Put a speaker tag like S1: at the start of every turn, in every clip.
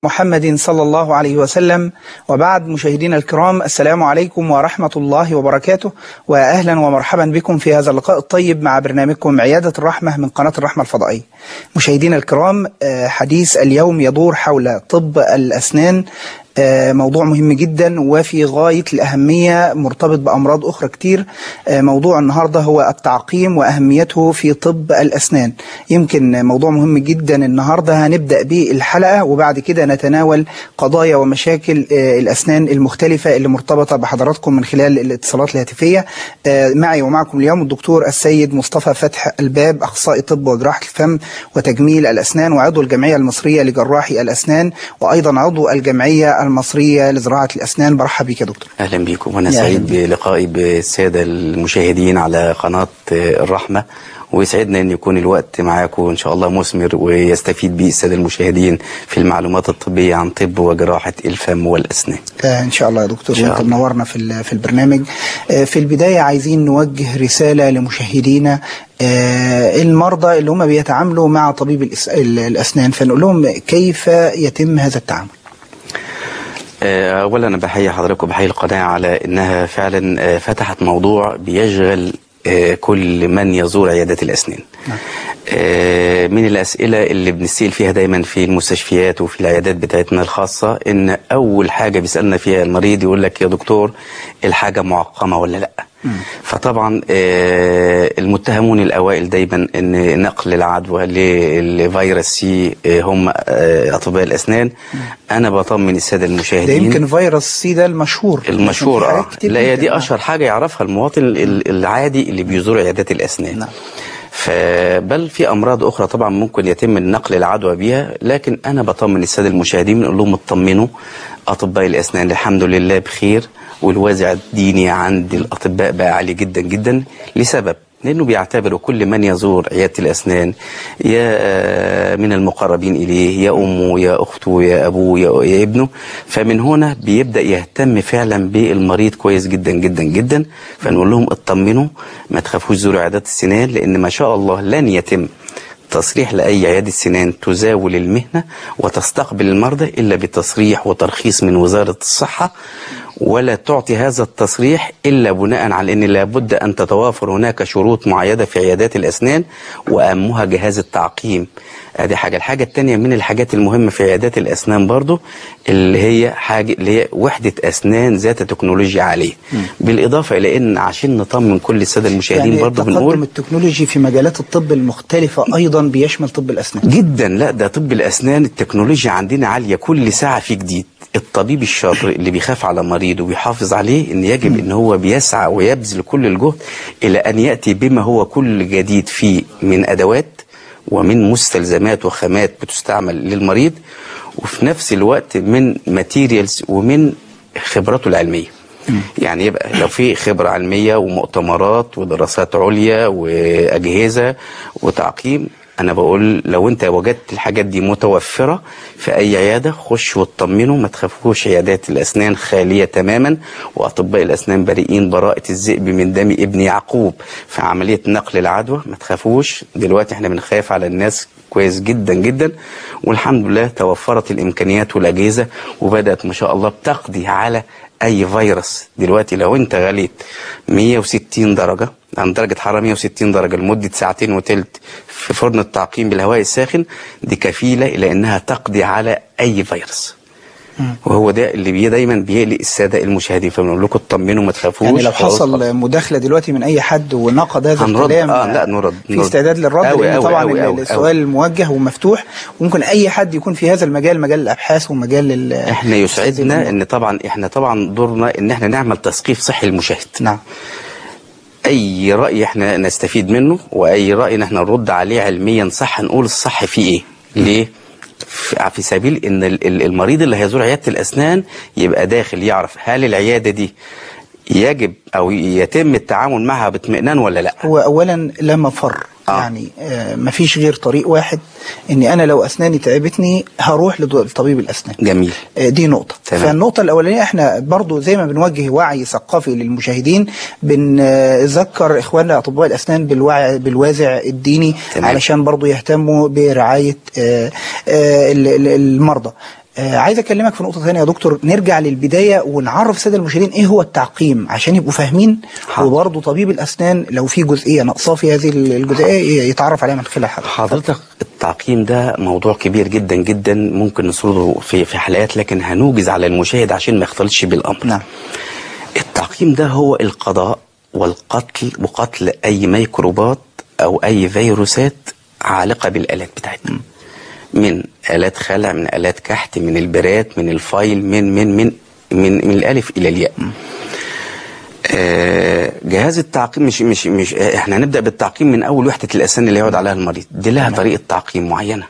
S1: محمد صلى الله عليه وسلم وبعد مشاهدينا الكرام السلام عليكم ورحمة الله وبركاته وأهلا ومرحبا بكم في هذا اللقاء الطيب مع برنامجكم عيادة الرحمة من قناة الرحمة الفضائية مشاهدينا الكرام حديث اليوم يدور حول طب الأسنان موضوع مهم جدا وفي غاية الأهمية مرتبط بأمراض أخرى كتير موضوع النهاردة هو التعقيم وأهميته في طب الأسنان يمكن موضوع مهم جدا النهاردة هنبدأ به الحلقة وبعد كده نتناول قضايا ومشاكل الأسنان المختلفة اللي مرتبطة بحضراتكم من خلال الاتصالات الهاتفية معي ومعكم اليوم الدكتور السيد مصطفى فتح الباب أخصائي طب وجراحة الفم وتجميل الأسنان وعضو الجمعية المصرية لجراحي الأسنان وأيضا عضو الجمعية المصرية لزراعة الأسنان برحب بك يا دكتور
S2: أهلا بكم وأنا سعيد بلقائي بالسادة المشاهدين على قناة الرحمة ويسعدنا أن يكون الوقت معاكم إن شاء الله مثمر ويستفيد به السادة المشاهدين في المعلومات الطبية عن طب وجراحة الفم والأسنان
S1: إن شاء الله يا دكتور وأنت منورنا في في البرنامج في البداية عايزين نوجه رسالة لمشاهدينا المرضى اللي هم بيتعاملوا مع طبيب الأسنان فنقول لهم كيف يتم هذا التعامل
S2: اولا انا بحيي حضرتك وبحيي القناه على انها فعلا فتحت موضوع بيشغل كل من يزور عيادات الاسنان من الاسئله اللي بنسال فيها دايما في المستشفيات وفي العيادات بتاعتنا الخاصه ان اول حاجه بيسالنا فيها المريض يقول لك يا دكتور الحاجه معقمه ولا لا فطبعا المتهمون الاوائل دايما ان نقل العدوى للفيروس سي هم اطباء الاسنان انا بطمن الساده المشاهدين
S1: ده يمكن فيروس سي ده المشهور
S2: المشهور اه لا هي دي اشهر حاجه يعرفها المواطن العادي اللي بيزور عيادات الاسنان نعم. فبل في امراض اخرى طبعا ممكن يتم نقل العدوى بيها لكن انا بطمن الساده المشاهدين بنقول لهم اطمنوا اطباء الاسنان الحمد لله بخير والوازع الديني عند الاطباء بقى عالي جدا جدا لسبب لانه بيعتبروا كل من يزور عياده الاسنان يا من المقربين اليه يا امه يا اخته يا ابوه يا, يا ابنه فمن هنا بيبدا يهتم فعلا بالمريض كويس جدا جدا جدا فنقول لهم اطمنوا ما تخافوش زوروا عيادات السنان لان ما شاء الله لن يتم تصريح لأي عيادة سنان تزاول المهنة وتستقبل المرضى إلا بتصريح وترخيص من وزارة الصحة ولا تعطي هذا التصريح إلا بناء على أن لابد أن تتوافر هناك شروط معينة في عيادات الأسنان وأهمها جهاز التعقيم ادي حاجه الحاجه الثانيه من الحاجات المهمه في عيادات الاسنان برضو اللي هي حاجه اللي هي وحده اسنان ذات تكنولوجيا عاليه م. بالاضافه الى ان عشان نطمن كل الساده المشاهدين
S1: يعني
S2: برضو
S1: بنقول تقدم التكنولوجي في مجالات الطب المختلفه ايضا بيشمل طب الاسنان
S2: جدا لا ده طب الاسنان التكنولوجيا عندنا عاليه كل ساعه في جديد الطبيب الشاطر اللي بيخاف على مريضه وبيحافظ عليه ان يجب م. ان هو بيسعى ويبذل كل الجهد الى ان ياتي بما هو كل جديد فيه من ادوات ومن مستلزمات وخامات بتستعمل للمريض وفي نفس الوقت من ماتيريالز ومن خبراته العلميه يعني يبقى لو في خبرة علمية ومؤتمرات ودراسات عليا وأجهزة وتعقيم أنا بقول لو أنت وجدت الحاجات دي متوفرة في أي عيادة خش واطمنوا ما تخافوش عيادات الأسنان خالية تماما وأطباء الأسنان بريئين براءة الذئب من دم ابن يعقوب في عملية نقل العدوى ما تخافوش دلوقتي احنا بنخاف على الناس كويس جدا جدا والحمد لله توفرت الإمكانيات والأجهزة وبدأت ما شاء الله بتقضي على اي فيروس دلوقتي لو انت غليت 160 درجه عن درجه حراره 160 درجه لمده ساعتين وثلث في فرن التعقيم بالهواء الساخن دي كفيله الى انها تقضي على اي فيروس وهو ده اللي بي دايما بيقلق الساده المشاهدين فبنقول لكم اطمنوا ما تخافوش
S1: يعني لو حصل مداخله دلوقتي من اي حد ونقد هذا الكلام
S2: اه لا نرد
S1: في استعداد للرد
S2: أوي
S1: لان
S2: أوي
S1: طبعا
S2: أوي أوي
S1: السؤال أوي موجه ومفتوح وممكن اي حد يكون في هذا المجال مجال الابحاث ومجال
S2: احنا يسعدنا ان طبعا احنا طبعا دورنا ان احنا نعمل تثقيف صحي للمشاهد
S1: نعم
S2: اي راي احنا نستفيد منه واي راي ان احنا نرد عليه علميا صح نقول الصح فيه ايه ليه في سبيل ان المريض اللي هيزور عياده الاسنان يبقى داخل يعرف هل العياده دي يجب او يتم التعامل معها باطمئنان ولا لا
S1: هو اولا لا مفر آه. يعني آه مفيش غير طريق واحد اني انا لو اسناني تعبتني هروح لطبيب الاسنان
S2: جميل
S1: آه دي نقطه
S2: تمام.
S1: فالنقطه الاولانيه احنا برضو زي ما بنوجه وعي ثقافي للمشاهدين بنذكر اخواننا اطباء الاسنان بالوعي بالوازع الديني
S2: تمام.
S1: علشان برضو يهتموا برعايه آه آه المرضى آه عايز اكلمك في نقطه ثانيه يا دكتور نرجع للبدايه ونعرف الساده المشاهدين ايه هو التعقيم عشان يبقوا فاهمين
S2: حاضر.
S1: وبرضه طبيب الاسنان لو في جزئيه ناقصاه في هذه الجزئيه يتعرف عليها من خلال حضرتك
S2: حضرتك التعقيم ده موضوع كبير جدا جدا ممكن نسرده في في حلقات لكن هنوجز على المشاهد عشان ما يختلطش بالامر
S1: نعم.
S2: التعقيم ده هو القضاء والقتل وقتل اي ميكروبات او اي فيروسات عالقه بالالات بتاعتنا من الات خلع من الات كحت من البرات من الفايل من من من من, من الالف الى الياء آه، جهاز التعقيم مش مش مش آه، احنا هنبدا بالتعقيم من اول وحده الاسنان اللي يقعد عليها المريض دي لها طريقه تعقيم معينه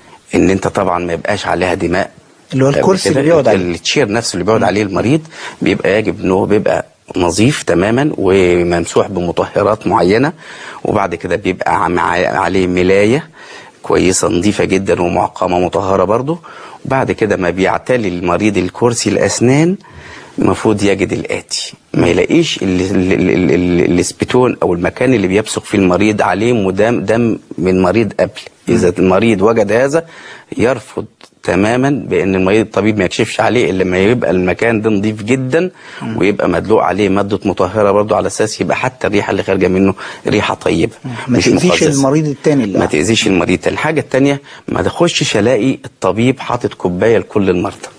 S2: ان انت طبعا ما يبقاش عليها دماء
S1: اللي هو الكرسي اللي بيقعد عليه.
S2: التشير نفسه اللي بيقعد عليه المريض بيبقى يجب ان هو بيبقى نظيف تماما وممسوح بمطهرات معينه وبعد كده بيبقى عم- عليه ملايه كويسه نظيفه جدا ومعقمه مطهره برضه وبعد كده ما بيعتلي المريض الكرسي الاسنان المفروض يجد الاتي ما يلاقيش ال- ال- ال- ال- ال- الاسبتون او المكان اللي بيبصق فيه المريض عليه مدام دم من مريض قبل اذا المريض وجد هذا يرفض تماما بان المريض الطبيب ما يكشفش عليه الا لما يبقى المكان ده نظيف جدا ويبقى مدلوق عليه ماده مطهره برضه على اساس يبقى حتى الريحه اللي خارجه منه ريحه طيبه
S1: ما تأذيش
S2: مقززة.
S1: المريض التاني اللي
S2: ما تاذيش المريض التاني الحاجه الثانيه ما تخشش الاقي الطبيب حاطط كوبايه لكل المرضى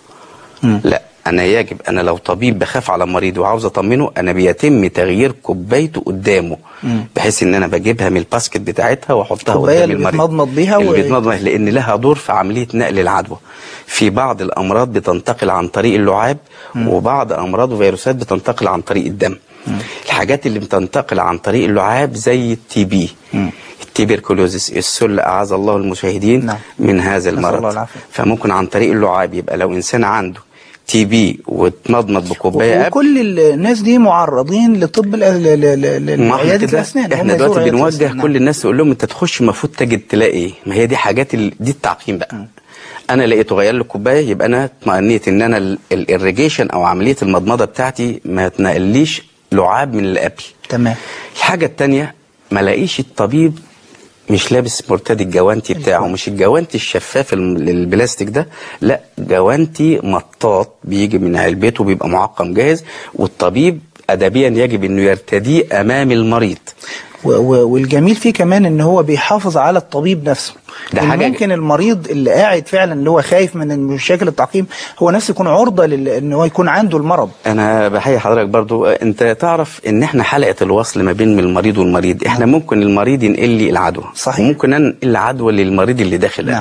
S2: لا انا يجب انا لو طبيب بخاف على مريض وعاوز اطمنه انا بيتم تغيير كوبايته قدامه بحيث ان انا بجيبها من الباسكت بتاعتها واحطها
S1: الكوباية
S2: قدام
S1: اللي
S2: المريض
S1: بيتمضمض بيها
S2: اللي
S1: و-
S2: بيتمضمض بيها لان لها دور في عمليه نقل العدوى في بعض الامراض بتنتقل عن طريق اللعاب وبعض امراض وفيروسات بتنتقل عن طريق الدم الحاجات اللي بتنتقل عن طريق اللعاب زي التي بي التيبركلوزيس السل اعاذ الله المشاهدين
S1: نعم.
S2: من هذا
S1: نسأل الله
S2: المرض
S1: العافية.
S2: فممكن عن طريق اللعاب يبقى لو انسان عنده تي بي واتمضمض بكوبايه قبل
S1: وكل الناس دي معرضين لطب ال- ل- ل- ل-
S2: ما احنا
S1: لعياده
S2: كده
S1: الاسنان هم
S2: احنا
S1: يزوروا
S2: دلوقتي
S1: عيادة
S2: بنوجه
S1: الأسنان.
S2: كل الناس نقول لهم انت تخش المفروض تجد تلاقي ايه ما هي دي حاجات ال... دي التعقيم بقى انا لقيته غير لي الكوبايه يبقى انا اطمئنيت ان انا الريجيشن او عمليه المضمضه بتاعتي ما تنقليش لعاب من اللي قبل
S1: تمام
S2: الحاجه الثانيه ما لاقيش الطبيب مش لابس مرتدي الجوانتي بتاعه مش الجوانتي الشفاف الم- البلاستيك ده لا جوانتي مطاط بيجي من علبته بيبقى معقم جاهز والطبيب ادبيا يجب انه يرتديه امام المريض
S1: و- و- والجميل فيه كمان ان هو بيحافظ على الطبيب نفسه
S2: ده
S1: إن
S2: حاجة-
S1: ممكن المريض اللي قاعد فعلا اللي هو خايف من مشاكل التعقيم هو نفسه يكون عرضه لل- ان هو يكون عنده المرض
S2: انا بحيي حضرتك برضو انت تعرف ان احنا حلقه الوصل ما بين المريض والمريض احنا ممكن المريض ينقل لي العدوى
S1: صحيح.
S2: وممكن انقل العدوى للمريض اللي داخل
S1: نعم.
S2: نعم.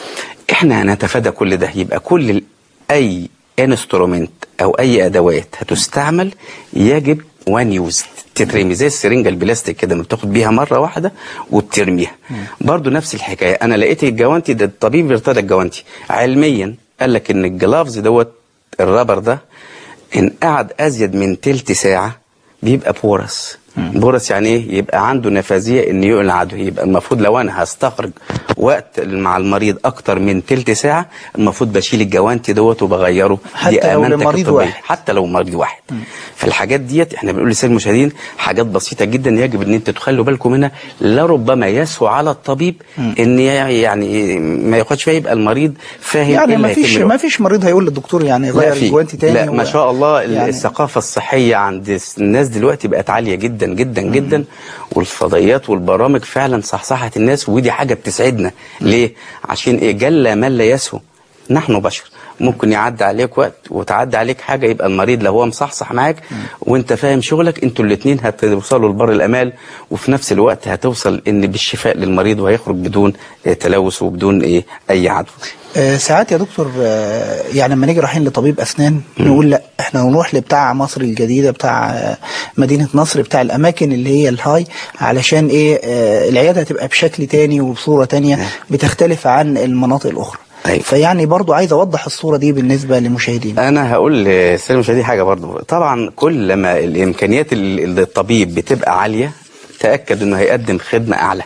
S2: احنا هنتفادى كل ده يبقى كل ال- اي انسترومنت او اي ادوات هتستعمل يجب وان يوز تترمي زي السرنجه البلاستيك كده ما بتاخد بيها مره واحده وبترميها برضو نفس الحكايه انا لقيت الجوانتي ده الطبيب ارتدى الجوانتي علميا قال لك ان الجلافز دوت الرابر ده ان قعد ازيد من تلت ساعه بيبقى بورس بورس يعني ايه يبقى عنده نفاذيه ان يقل عدو يبقى المفروض لو انا هستخرج وقت مع المريض اكتر من تلت ساعه المفروض بشيل الجوانتي دوت وبغيره
S1: حتى
S2: دي
S1: لو
S2: امانتك
S1: لمريض
S2: الطبية.
S1: واحد.
S2: حتى لو مريض واحد فالحاجات ديت احنا بنقول للساده المشاهدين حاجات بسيطه جدا يجب ان انتوا تخلوا بالكم منها لربما يسهو على الطبيب ان يعني ما ياخدش فيها يبقى المريض فاهم
S1: يعني
S2: إيه اللي
S1: ما فيش
S2: هيتم له.
S1: ما فيش مريض هيقول للدكتور يعني
S2: لا
S1: غير
S2: في
S1: الجوانتي تاني
S2: لا
S1: و-
S2: ما شاء الله
S1: يعني
S2: يعني الثقافة الصحية عند الناس دلوقتي بقت عالية جدا جدا جدا والفضائيات والبرامج فعلا صحصحت الناس ودي حاجة بتسعدنا ليه؟ عشان ايه جل من لا يسهو نحن بشر ممكن يعدي عليك وقت وتعدي عليك حاجة يبقى المريض لو هو مصحصح معاك وانت فاهم شغلك انتوا الاتنين هتوصلوا لبر الأمال وفي نفس الوقت هتوصل ان بالشفاء للمريض وهيخرج بدون آه، تلوث وبدون ايه أي عدوى
S1: آه، ساعات يا دكتور آه، يعني لما نيجي رايحين لطبيب اسنان نقول لا احنا نروح لبتاع مصر الجديده بتاع آه، مدينه نصر بتاع الاماكن اللي هي الهاي علشان ايه آه، العياده هتبقى بشكل تاني وبصوره تانية بتختلف عن المناطق الاخرى
S2: أيوة.
S1: فيعني برضو عايز اوضح الصوره دي بالنسبه للمشاهدين
S2: انا هقول للساده المشاهدين حاجه برضو طبعا كل ما الامكانيات ال- الطبيب بتبقى عاليه تاكد انه هيقدم خدمه اعلى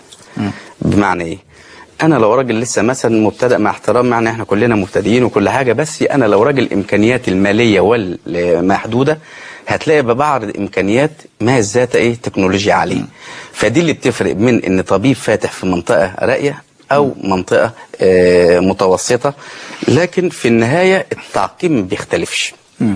S2: بمعنى ايه انا لو راجل لسه مثلا مبتدئ مع احترام معنى احنا كلنا مبتدئين وكل حاجه بس انا لو راجل امكانياتي الماليه والمحدوده هتلاقي ببعرض امكانيات ما ذات ايه تكنولوجيا عاليه فدي اللي بتفرق من ان طبيب فاتح في منطقه راقيه او منطقه آه، متوسطه لكن في النهايه التعقيم ما بيختلفش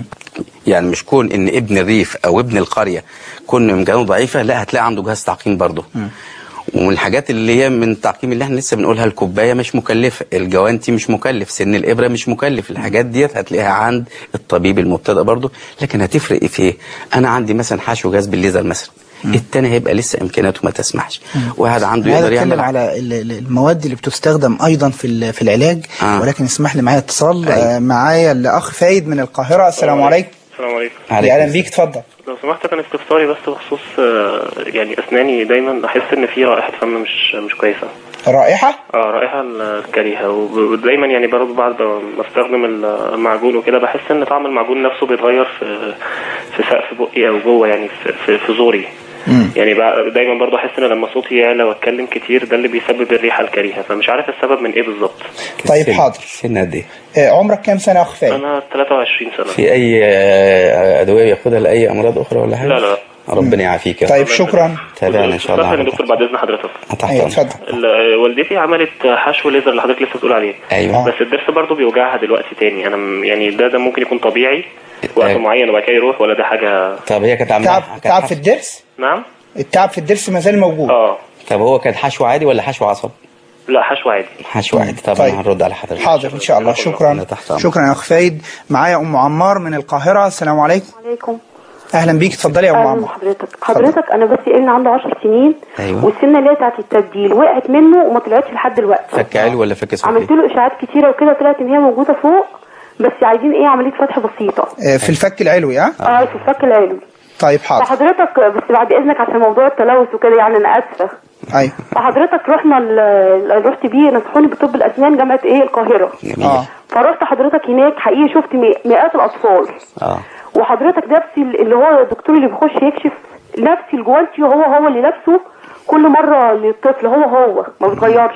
S2: يعني مش كون ان ابن الريف او ابن القريه كون امكانه ضعيفه لا هتلاقي عنده جهاز تعقيم برضه ومن الحاجات اللي هي من التعقيم اللي احنا لسه بنقولها الكوبايه مش مكلفه الجوانتي مش مكلف سن الابره مش مكلف الحاجات ديت هتلاقيها عند الطبيب المبتدئ برضه لكن هتفرق في ايه انا عندي مثلا حشو جهاز بالليزر مثلا التاني هيبقى لسه امكانياته ما تسمحش واحد عنده
S1: هذا
S2: يقدر
S1: اتكلم
S2: يعمل
S1: على ال- ال- المواد اللي بتستخدم ايضا في ال- في العلاج
S2: آه.
S1: ولكن اسمح لي معايا اتصال
S2: أيوة.
S1: آه، معايا الاخ فايد من القاهره السلام عليكم
S3: السلام عليكم
S2: عليكم
S1: اهلا بيك اتفضل
S3: لو سمحت كان استفساري بس بخصوص آه، يعني اسناني دايما احس ان في رائحه فم مش مش كويسه
S1: رائحه
S3: اه رائحه الكريهه وب- ودايما يعني برضه بعد ما استخدم المعجون وكده بحس ان طعم المعجون نفسه بيتغير في في سقف بقي او جوه يعني في, في, في زوري يعني بقى دايما برضه احس ان لما صوتي يعلى واتكلم كتير ده اللي بيسبب الريحه الكريهه فمش عارف السبب من ايه بالظبط
S1: طيب
S2: السن-
S1: حاضر.
S2: السن قد ايه
S1: آه، عمرك كام سنه يا اخ فايد
S3: انا 23 سنه
S2: في اي آه، ادويه بياخدها لاي امراض اخرى ولا حاجه
S3: لا، لا.
S2: ربنا يعافيك يا رب.
S1: طيب شكرا
S2: تابعنا ان شاء الله
S3: استفسر يا
S2: حضرتك.
S3: دكتور بعد اذن حضرتك
S2: تحت
S1: ايوه
S2: أمرك.
S1: اتفضل
S3: ال- والدتي عملت حشو ليزر اللي حضرتك لسه بتقول عليه
S2: ايوه
S3: بس الضرس برضه بيوجعها دلوقتي تاني انا م- يعني ده ده ممكن يكون طبيعي وقت
S2: أيوة.
S3: معين وبعد كده يروح ولا ده حاجه
S2: طب هي كانت عامله
S1: تعب
S2: كانت
S1: تعب
S2: حش-
S1: في الضرس
S3: نعم
S1: التعب في الضرس ما زال موجود
S3: اه
S2: طب هو كان حشو عادي ولا حشو عصب
S3: لا حشو عادي
S2: حشو عادي طبعا
S1: طيب.
S2: هنرد على حضرتك
S1: حاضر ان شاء الله
S2: أنا
S1: شكرا
S2: تحت أمرك.
S1: شكرا يا اخ فايد معايا ام عمار من القاهره السلام عليكم
S4: عليكم
S1: اهلا بيك اتفضلي يا ام
S4: اهلا
S1: عمار
S4: بحضرتك حضرتك انا بس ابني عنده 10 سنين
S2: أيوة.
S4: والسنه اللي هي بتاعت التبديل وقعت منه وما طلعتش لحد دلوقتي
S2: فك علو ولا فك
S4: عملت
S2: سفلي
S4: له اشاعات كتيره وكده طلعت ان هي موجوده فوق بس عايزين ايه عمليه فتح بسيطه
S1: آه، في الفك العلوي ها
S4: اه في الفك العلوي
S1: طيب حاضر
S4: فحضرتك بس بعد اذنك عشان موضوع التلوث وكده يعني انا اسفه
S1: ايوه
S4: فحضرتك رحنا ال- رحت بيه نصحوني بطب الاسنان جامعه ايه القاهره
S2: جميل
S1: اه
S4: فرحت حضرتك هناك حقيقي شفت مي- مئات الاطفال
S2: اه
S4: وحضرتك نفس ال- اللي هو الدكتور اللي بيخش يكشف نفس الجوانتي هو هو اللي لابسه كل مره للطفل هو هو ما بيتغيرش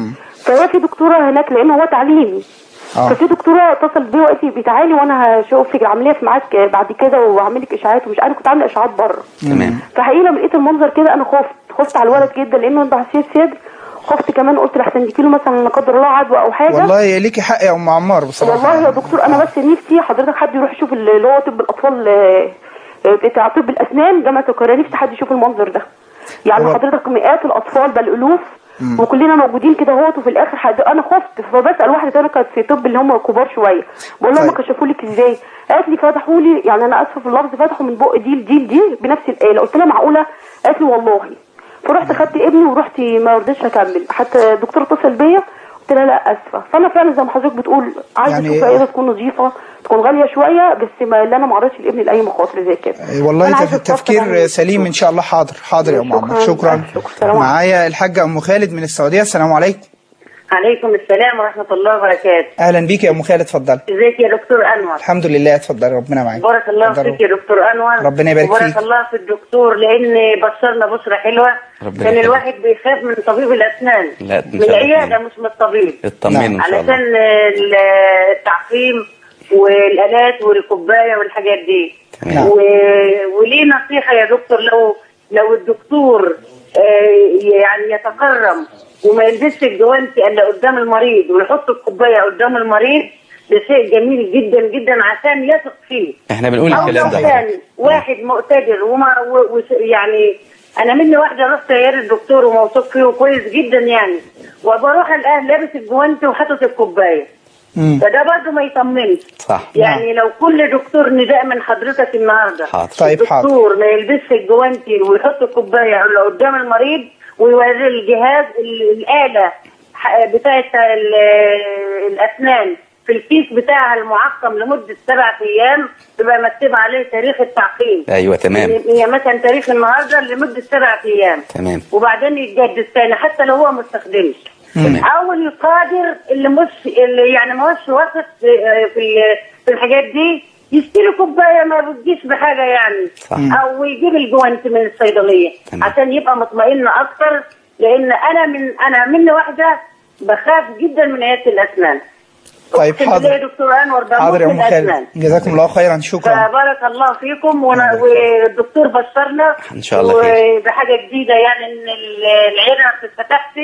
S4: فهي في دكتوره هناك لان هو تعليمي
S1: اه
S4: ففي دكتوره اتصلت بيا وقالت لي تعالي وانا هشوف العمليه في معاك بعد كده واعمل لك اشاعات ومش عارف كنت عامله اشاعات بره
S2: تمام
S4: فحقيقي لما لقيت المنظر كده انا خفت خفت على الولد جدا لانه عنده حساسيه صدر خفت كمان قلت لحسن يجيله مثلا لا قدر الله عدوى او حاجه
S1: والله ليكي حق يا ام عمار بصراحه
S4: والله يا دكتور انا بس نفسي حضرتك حد يروح يشوف اللي هو طب الاطفال آه، آه، بتاع طب الاسنان جامعه القاهره نفسي حد يشوف المنظر ده يعني
S1: هو-
S4: حضرتك مئات الاطفال بل الوف وكلنا موجودين كده اهوت وفي الاخر حد انا خفت فبسال واحده ثانيه كانت في طب اللي هم كبار شويه بقول لهم
S1: طيب.
S4: كشفوا لك ازاي قالت لي فتحوا لي يعني انا اسفه في اللفظ فتحوا من بق دي لدي لدي بنفس الاله قلت لها معقوله قالت لي والله فرحت خدت ابني ورحت ما رضيتش اكمل حتى الدكتور اتصل بيا قلت لها لا اسفه فانا فعلا زي ما حضرتك بتقول عايزه
S1: يعني-
S4: اشوف عياده تكون نظيفه تكون غاليه شويه بس ما اللي انا ما عرضتش لابني لاي مخاطر زي كده
S1: آه، والله
S4: أنا
S1: تف-
S4: عايزة أتفضل
S1: تفكير
S4: أعمل-
S1: سليم ان شاء الله حاضر حاضر يا ام عمار
S4: شكراً.
S1: شكرا
S4: شكراً. سلام عليكم.
S1: معايا الحاجه ام خالد من السعوديه السلام عليكم
S5: عليكم السلام ورحمة الله وبركاته
S1: اهلا بيك يا ام خالد اتفضلي
S5: ازيك يا دكتور أنور
S1: الحمد لله اتفضلي ربنا معاك
S5: بارك الله
S1: اتفضلي.
S5: فيك يا دكتور أنور
S1: ربنا يبارك
S5: وبارك
S1: فيك.
S5: الله في الدكتور لأن بشرنا بشرة حلوة
S2: ربنا
S5: كان
S2: يخليك.
S5: الواحد بيخاف من طبيب الأسنان
S2: لا،
S5: من
S2: إن شاء الله
S5: العيادة
S2: تمام.
S5: مش من الطبيب
S2: اطمنوا ان شاء الله
S5: علشان ال- التعقيم والآلات والكوباية والحاجات دي
S1: تمام.
S5: و... وليه نصيحة يا دكتور لو لو الدكتور آه، يعني يتكرم وما يلبسش الجوانتي الا قدام المريض ويحط الكوبايه قدام المريض ده شيء جميل جدا جدا عشان يثق فيه
S2: احنا بنقول
S5: او
S2: الكلام
S5: لو
S2: ده
S5: كان واحد مقتدر وما و... و... يعني انا مني واحده رحت عياده الدكتور وموثوق فيه كويس جدا يعني وبروح الان لابس الجوانتي وحاطط الكوبايه
S1: مم.
S5: فده برضه ما يطمنش
S2: صح
S5: يعني لو كل دكتور نداء من حضرتك النهارده
S2: حاضر
S1: طيب حاضر
S5: الدكتور ما يلبسش الجوانتي ويحط الكوبايه اللي قدام المريض ويوري الجهاز ال- الاله ح- بتاعه ال- الاسنان في الكيس بتاعها المعقم لمده سبع ايام تبقى مكتوب عليه تاريخ التعقيم
S2: ايوه تمام
S5: هي مثلا تاريخ النهارده لمده سبع ايام
S2: تمام
S5: وبعدين يتجدد تاني حتى لو هو ما استخدمش
S2: تمام
S5: او القادر اللي مش اللي يعني ما هوش واثق في في في الحاجات دي يشتري كوبايه ما بتجيش بحاجه يعني
S2: صح.
S5: او يجيب الجوانت من الصيدليه
S2: تمام.
S5: عشان يبقى مطمئن اكتر لان انا من انا مني واحده بخاف جدا من عياده الاسنان
S1: طيب
S5: أقسم
S1: حاضر.
S5: بالله يا دكتور انور بموت
S1: حاضر يا
S5: من
S1: ام
S5: الاسنان
S1: خالد جزاكم الله خيرا شكرا
S5: فبارك الله فيكم ون- والدكتور بشرنا
S2: إن شاء الله خير.
S5: وبحاجه جديده يعني ان ال- العيله ما بتتفتحش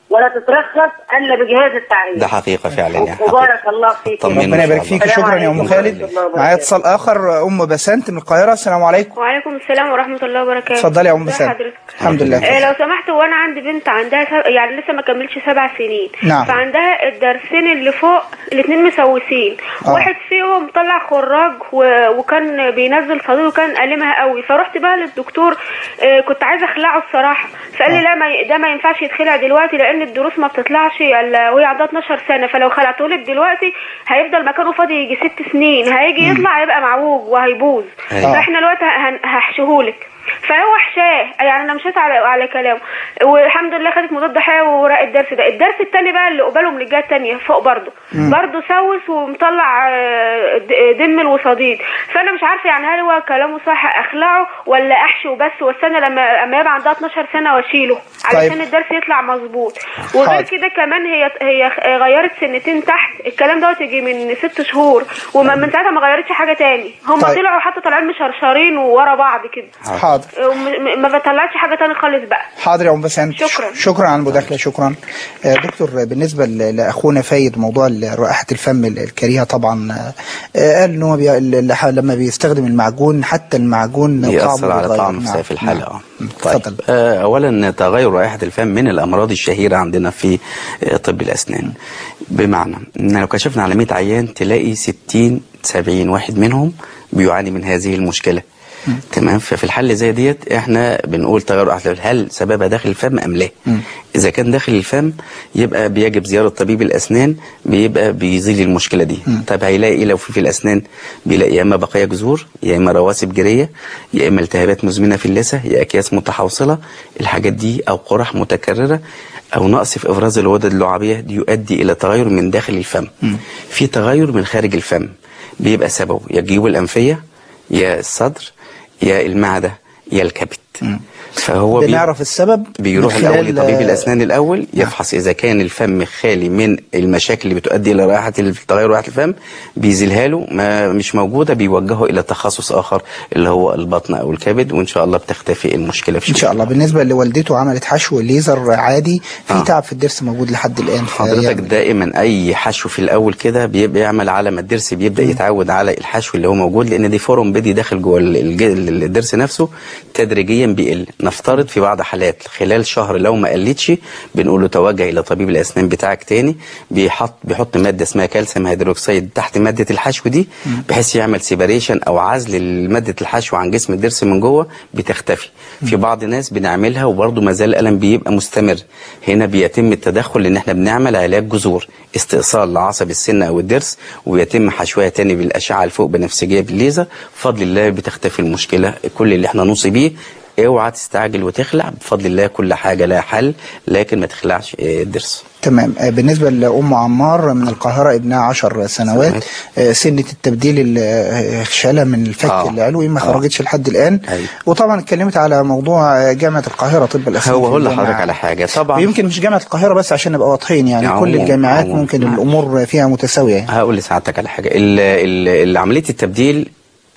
S5: ولا تترخص الا بجهاز التعريف
S2: ده حقيقه فعلا يعني
S5: وبارك
S2: حقيقة.
S5: الله فيك
S2: طمنا
S1: ربنا
S2: إن
S1: يبارك
S2: شاء الله.
S1: فيك شكرا يا ام
S5: السلام
S1: خالد
S5: عليكم ورحمة الله
S1: معايا
S5: وبركاته.
S1: اتصال اخر ام بسنت من القاهره السلام عليكم
S6: وعليكم السلام ورحمة الله وبركاته
S1: اتفضلي يا ام
S6: ازي
S1: بسنت
S6: حضرتك؟
S1: الحمد لله
S6: آه، لو سمحت وانا عندي بنت عندها سب... يعني لسه ما كملتش سبع سنين
S1: نعم.
S6: فعندها الدرسين اللي فوق الاثنين مسوسين
S1: آه.
S6: واحد فيهم طلع خراج و... وكان بينزل صديد وكان ألمها قوي فرحت بقى للدكتور آه، كنت عايزه اخلعه الصراحه فقال لي لا ما ي... ده ما ينفعش يتخلع دلوقتي لان الدروس ما بتطلعش الا وهي عندها 12 سنه فلو خلعته لك دلوقتي هيفضل مكانه فاضي يجي ست سنين هيجي يطلع هيبقى معوج وهيبوظ
S2: أيوة.
S6: فاحنا دلوقتي هن- هحشهولك فهو حشاه يعني انا مشيت على على كلامه والحمد لله خدت مضاد حيوي وراء الدرس ده الدرس التاني بقى اللي قباله من الجهه التانيه فوق برضه برضه سوس ومطلع آه، د- دم الوصاديد فانا مش عارفه يعني هل هو كلامه صح اخلعه ولا احشي وبس واستنى لما اما يبقى عندها 12 سنه واشيله علشان
S1: طيب.
S6: الدرس يطلع مظبوط وغير
S1: حاضر.
S6: كده كمان هي هي غيرت سنتين تحت الكلام دوت يجي من ست شهور ومن ساعتها ما غيرتش حاجه تاني هم
S1: طيب.
S6: طلعوا حتى طالعين مشرشرين ورا بعض كده
S1: حاضر
S6: وم- ما بطلعش حاجه تاني خالص بقى
S1: حاضر يا ام بسنت
S6: شكراً.
S1: شكرا على المداخله شكرا آه، دكتور آه، بالنسبه ل- لاخونا فايد موضوع ال- رائحه الفم ال- الكريهه طبعا آه، آه، قال ان هو بي... ال- ال- لما بيستخدم المعجون حتى المعجون
S2: بيأثر
S1: طعمه
S2: على
S1: بيتغير.
S2: طعم
S1: نعم.
S2: في الحلقة
S1: نعم.
S2: آه.
S1: اتفضل
S2: طيب آه، أولا تغير رائحة الفم من الأمراض الشهيرة عندنا في آه، طب الأسنان بمعنى إن لو كشفنا على 100 عيان تلاقي 60 70 واحد منهم بيعاني من هذه المشكلة تمام ففي الحل زي ديت احنا بنقول تغير رائحة الفم هل سببها داخل الفم ام لا اذا كان داخل الفم يبقى بيجب زيارة طبيب الاسنان بيبقى بيزيل المشكلة دي طب هيلاقي ايه لو في في الاسنان بيلاقي يا اما بقايا جذور يا اما رواسب جيرية يا اما التهابات مزمنة في اللثة يا اكياس متحوصلة الحاجات دي او قرح متكررة او نقص في افراز الغدد اللعابية دي يؤدي الى تغير من داخل الفم في تغير من خارج الفم بيبقى سببه يا الجيوب الانفية يا الصدر يا المعدة يا الكبد فهو بي-
S1: بنعرف السبب
S2: بيروح
S1: من
S2: الاول
S1: خلال،
S2: لطبيب
S1: آه،
S2: الاسنان الاول يفحص اذا كان الفم خالي من المشاكل اللي بتؤدي الى رائحه تغير رائحه الفم بيزيلها له ما مش موجوده بيوجهه الى تخصص اخر اللي هو البطن او الكبد وان شاء الله بتختفي المشكله في
S1: ان شاء الله بالنسبه لوالدته عملت حشو ليزر عادي في
S2: آه.
S1: تعب في الضرس موجود لحد الان
S2: حضرتك
S1: فيعمل-
S2: دائما اي حشو في الاول كده بيبقى يعمل على ما الضرس بيبدا يتعود على الحشو اللي هو موجود لان دي فورم بدي داخل جوه ال- الج- الضرس نفسه تدريجيا بيقل نفترض في بعض حالات خلال شهر لو ما قلتش بنقول له توجه الى طبيب الاسنان بتاعك تاني بيحط بيحط ماده اسمها كالسيوم هيدروكسيد تحت ماده الحشو دي بحيث يعمل سيباريشن او عزل لماده الحشو عن جسم الضرس من جوه بتختفي في بعض ناس بنعملها وبرضه ما زال الالم بيبقى مستمر هنا بيتم التدخل ان احنا بنعمل علاج جذور استئصال لعصب السن او الضرس ويتم حشوها تاني بالاشعه الفوق بنفسجيه بالليزر بفضل الله بتختفي المشكله كل اللي احنا نوصي بيه اوعى تستعجل وتخلع بفضل الله كل حاجه لها حل لكن ما تخلعش آه، الضرس
S1: تمام آه، بالنسبة لأم عمار من القاهرة ابنها عشر سنوات
S2: سنوات.
S1: آه، سنة التبديل الخشالة من الفك
S2: آه.
S1: العلوي ما
S2: آه.
S1: خرجتش لحد الآن
S2: أيوة.
S1: وطبعا اتكلمت على موضوع آه، جامعة القاهرة طب الأسنان
S2: هو
S1: في
S2: هقول
S1: الجامعة.
S2: لحضرتك على حاجه طبعا
S1: ويمكن مش جامعة القاهرة بس عشان نبقى واضحين يعني
S2: يعني
S1: كل
S2: عموم-
S1: الجامعات
S2: عموم.
S1: ممكن
S2: نعم.
S1: الأمور فيها متساوية يعني.
S2: هقول لسعادتك على حاجه ال- ال- ال- عمليه التبديل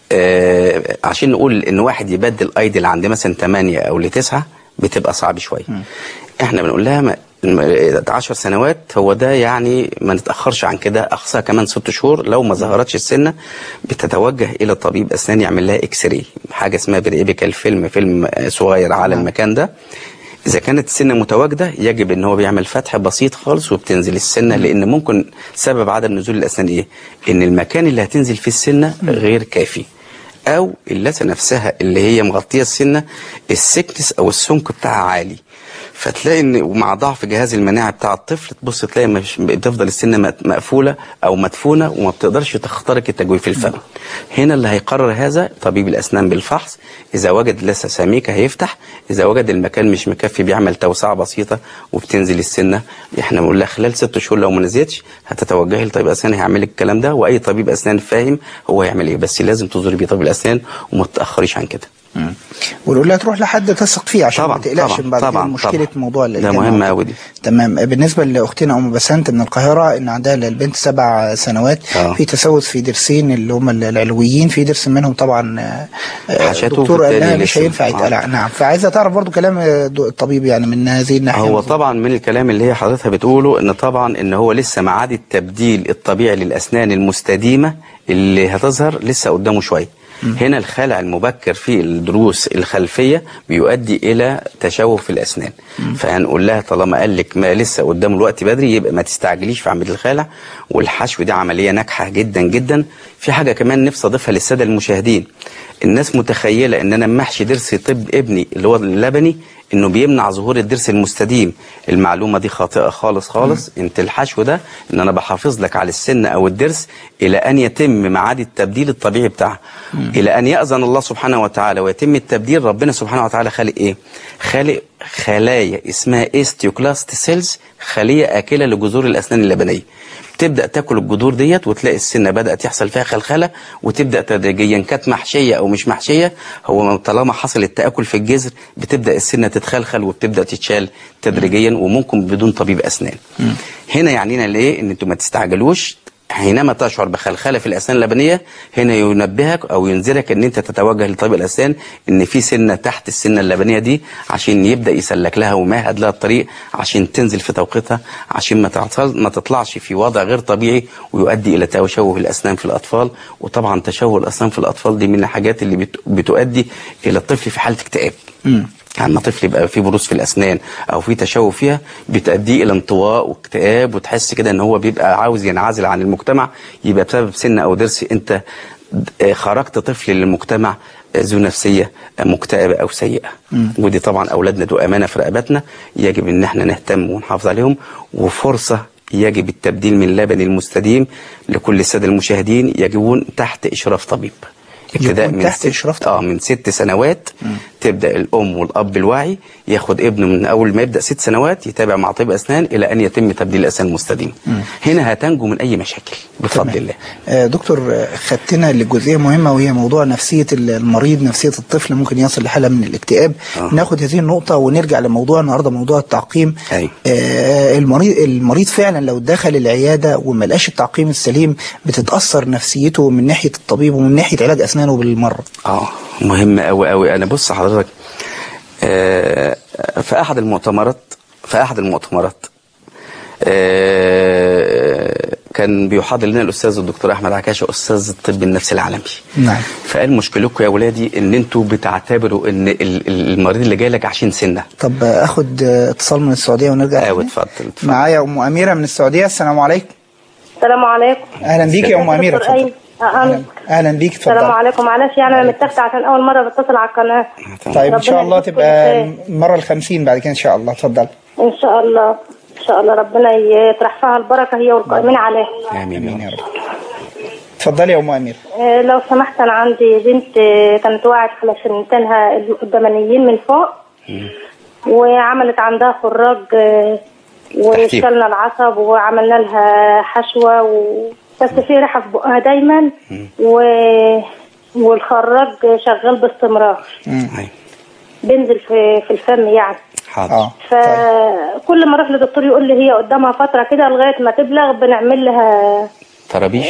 S2: آه، عشان نقول ان واحد يبدل ايدي اللي عند مثلا 8 او لتسعة بتبقى صعب شويه احنا بنقول لها ما- الم- 10 سنوات هو ده يعني ما نتاخرش عن كده اقصاها كمان ست شهور لو ما ظهرتش السنه بتتوجه الى طبيب اسنان يعمل لها اكس راي حاجه اسمها بريبيكال فيلم فيلم آه، صغير على المكان ده إذا كانت السنة متواجدة يجب إن هو بيعمل فتح بسيط خالص وبتنزل السنة لأن ممكن سبب عدم نزول الأسنان إيه؟ إن المكان اللي هتنزل فيه السنة غير كافي أو اللثة نفسها اللي هي مغطية السنة السكنس أو السمك بتاعها عالي فتلاقي ان ومع ضعف جهاز المناعه بتاع الطفل تبص تلاقي مش بتفضل السنه مت- مقفوله او مدفونه وما بتقدرش تخترق التجويف في الفم. هنا اللي هيقرر هذا طبيب الاسنان بالفحص اذا وجد لسه سميكه هيفتح اذا وجد المكان مش مكفي بيعمل توسعه بسيطه وبتنزل السنه احنا بنقول لها خلال ست شهور لو ما نزلتش هتتوجهي لطبيب اسنان هيعمل لك الكلام ده واي طبيب اسنان فاهم هو هيعمل ايه بس لازم تزوري بيه طبيب الاسنان وما تتاخريش عن كده.
S1: مم. ونقول لها تروح لحد تثق فيه عشان
S2: طبعاً،
S1: ما تقلقش
S2: طبعاً،
S1: بعد كده
S2: طبعاً،
S1: مشكله
S2: طبعاً.
S1: موضوع
S2: ده
S1: الجامعة
S2: مهم
S1: وكده.
S2: أوي دي.
S1: تمام بالنسبه لاختنا ام بسنت من القاهره ان عندها البنت سبع سنوات
S2: آه.
S1: في تسوس في ضرسين اللي هم العلويين في ضرس منهم طبعا آه، آه،
S2: حشته
S1: الدكتور قال لها
S2: وبالتالي
S1: مش
S2: لسه-
S1: هينفع
S2: آه.
S1: يتقلع نعم فعايزه تعرف برضو كلام آه، دو- الطبيب يعني من هذه الناحيه
S2: هو طبعا من الكلام اللي هي حضرتها بتقوله ان طبعا ان هو لسه ميعاد التبديل الطبيعي للاسنان المستديمه اللي هتظهر لسه قدامه شويه هنا الخلع المبكر في الضروس الخلفيه بيؤدي الى تشوه في الاسنان فهنقول لها طالما قال لك ما لسه قدامه الوقت بدري يبقى ما تستعجليش في عمليه الخلع والحشو دي عمليه ناجحه جدا جدا في حاجه كمان نفسي اضيفها للساده المشاهدين الناس متخيله ان انا لما احشي ضرس طب ابني اللي هو اللبني انه بيمنع ظهور الضرس المستديم المعلومه دي خاطئه خالص خالص انت الحشو ده ان انا بحافظ لك على السن او الضرس الى ان يتم ميعاد التبديل الطبيعي بتاعها الى ان ياذن الله سبحانه وتعالى ويتم التبديل ربنا سبحانه وتعالى خالق ايه خالق خلايا اسمها استيوكلاست سيلز خليه اكله لجذور الاسنان اللبنيه تبدا تاكل الجذور ديت وتلاقي السنه بدات يحصل فيها خلخله وتبدا تدريجيا كانت محشيه او مش محشيه هو طالما حصل التاكل في الجذر بتبدا السنه تتخلخل وبتبدا تتشال تدريجيا وممكن بدون طبيب اسنان هنا يعنينا ليه ان انتوا ما تستعجلوش حينما تشعر بخلخله في الاسنان اللبنيه هنا ينبهك او ينذرك ان انت تتوجه لطبيب الاسنان ان في سنه تحت السنه اللبنيه دي عشان يبدا يسلك لها ويمهد لها الطريق عشان تنزل في توقيتها عشان ما تعطل ما تطلعش في وضع غير طبيعي ويؤدي الى تشوه الاسنان في الاطفال وطبعا تشوه الاسنان في الاطفال دي من الحاجات اللي بت- بتؤدي الى الطفل في حاله اكتئاب لما طفل يبقى فيه بروز في الاسنان او في تشوه فيها بتؤديه الى انطواء واكتئاب وتحس كده ان هو بيبقى عاوز ينعزل عن المجتمع يبقى بسبب سن او ضرس انت آه، خرجت طفل للمجتمع آه، ذو نفسيه آه، مكتئبه او سيئه ودي طبعا اولادنا دول امانه في رقبتنا يجب ان احنا نهتم ونحافظ عليهم وفرصه يجب التبديل من اللبن المستديم لكل الساده المشاهدين يجبون تحت اشراف طبيب ابتداء
S1: يكون
S2: من
S1: تحت
S2: ست-
S1: إشراف طبيب.
S2: اه من ست سنوات تبدا الام والاب الواعي ياخد ابنه من اول ما يبدا ست سنوات يتابع مع طبيب اسنان الى ان يتم تبديل الاسنان المستديمه هنا هتنجو من اي مشاكل بفضل الله
S1: آه، دكتور آه، خدتنا لجزئيه مهمه وهي موضوع نفسيه المريض نفسيه الطفل ممكن يصل لحاله من الاكتئاب
S2: آه.
S1: ناخد هذه النقطه ونرجع لموضوع النهارده موضوع التعقيم
S2: أيوة.
S1: آه، المريض المريض فعلا لو دخل العياده وما لقاش التعقيم السليم بتتاثر نفسيته من ناحيه الطبيب ومن ناحيه علاج اسنانه بالمره
S2: اه مهم قوي قوي انا بص حضرتك آه في احد المؤتمرات في احد المؤتمرات آه كان بيحاضر لنا الاستاذ الدكتور احمد عكاشه استاذ الطب النفسي العالمي
S1: نعم
S2: فقال مشكلتكم يا ولادي ان انتوا بتعتبروا ان ال- ال- المريض اللي جاي لك عشان سنه
S1: طب آه، اخد آه، اتصال من السعوديه ونرجع
S2: ايوه
S1: تاني؟
S2: اتفضل اتفضل
S1: معايا ام اميره من السعوديه السلام عليكم
S5: السلام عليكم
S1: اهلا بيك يا ام اميره
S5: دكتور
S1: اتفضل.
S5: أيمن. آه،
S1: اهلا اهلا بيك
S5: السلام
S1: اتفضل
S5: عليكم معلش يعني انا متاخده عشان اول مره بتصل على القناه
S1: طيب ان شاء
S5: ربنا
S1: الله
S5: يجزيك
S1: تبقى
S5: كل خير.
S1: المره الخمسين بعد كده ان شاء الله اتفضل
S5: ان شاء الله ان شاء الله ربنا يطرح فيها البركه هي والقائمين عليها
S2: امين
S1: امين
S2: يا
S1: يا
S2: رب
S1: رب اتفضلي يا ام اميره
S5: آه، لو سمحت انا عندي بنت آه، كانت وقعت على شنتينها القدامانيين من فوق وعملت عندها خراج آه، وشلنا العصب وعملنا لها حشوه و... بس في ريحه في بقها دايما و... والخراج شغال باستمرار
S2: أيوة.
S5: بينزل في في الفم يعني
S2: حاضر
S1: اه طيب.
S5: فكل ما اروح لدكتور يقول لي هي قدامها فتره كده لغايه ما تبلغ بنعمل لها
S2: طرابيش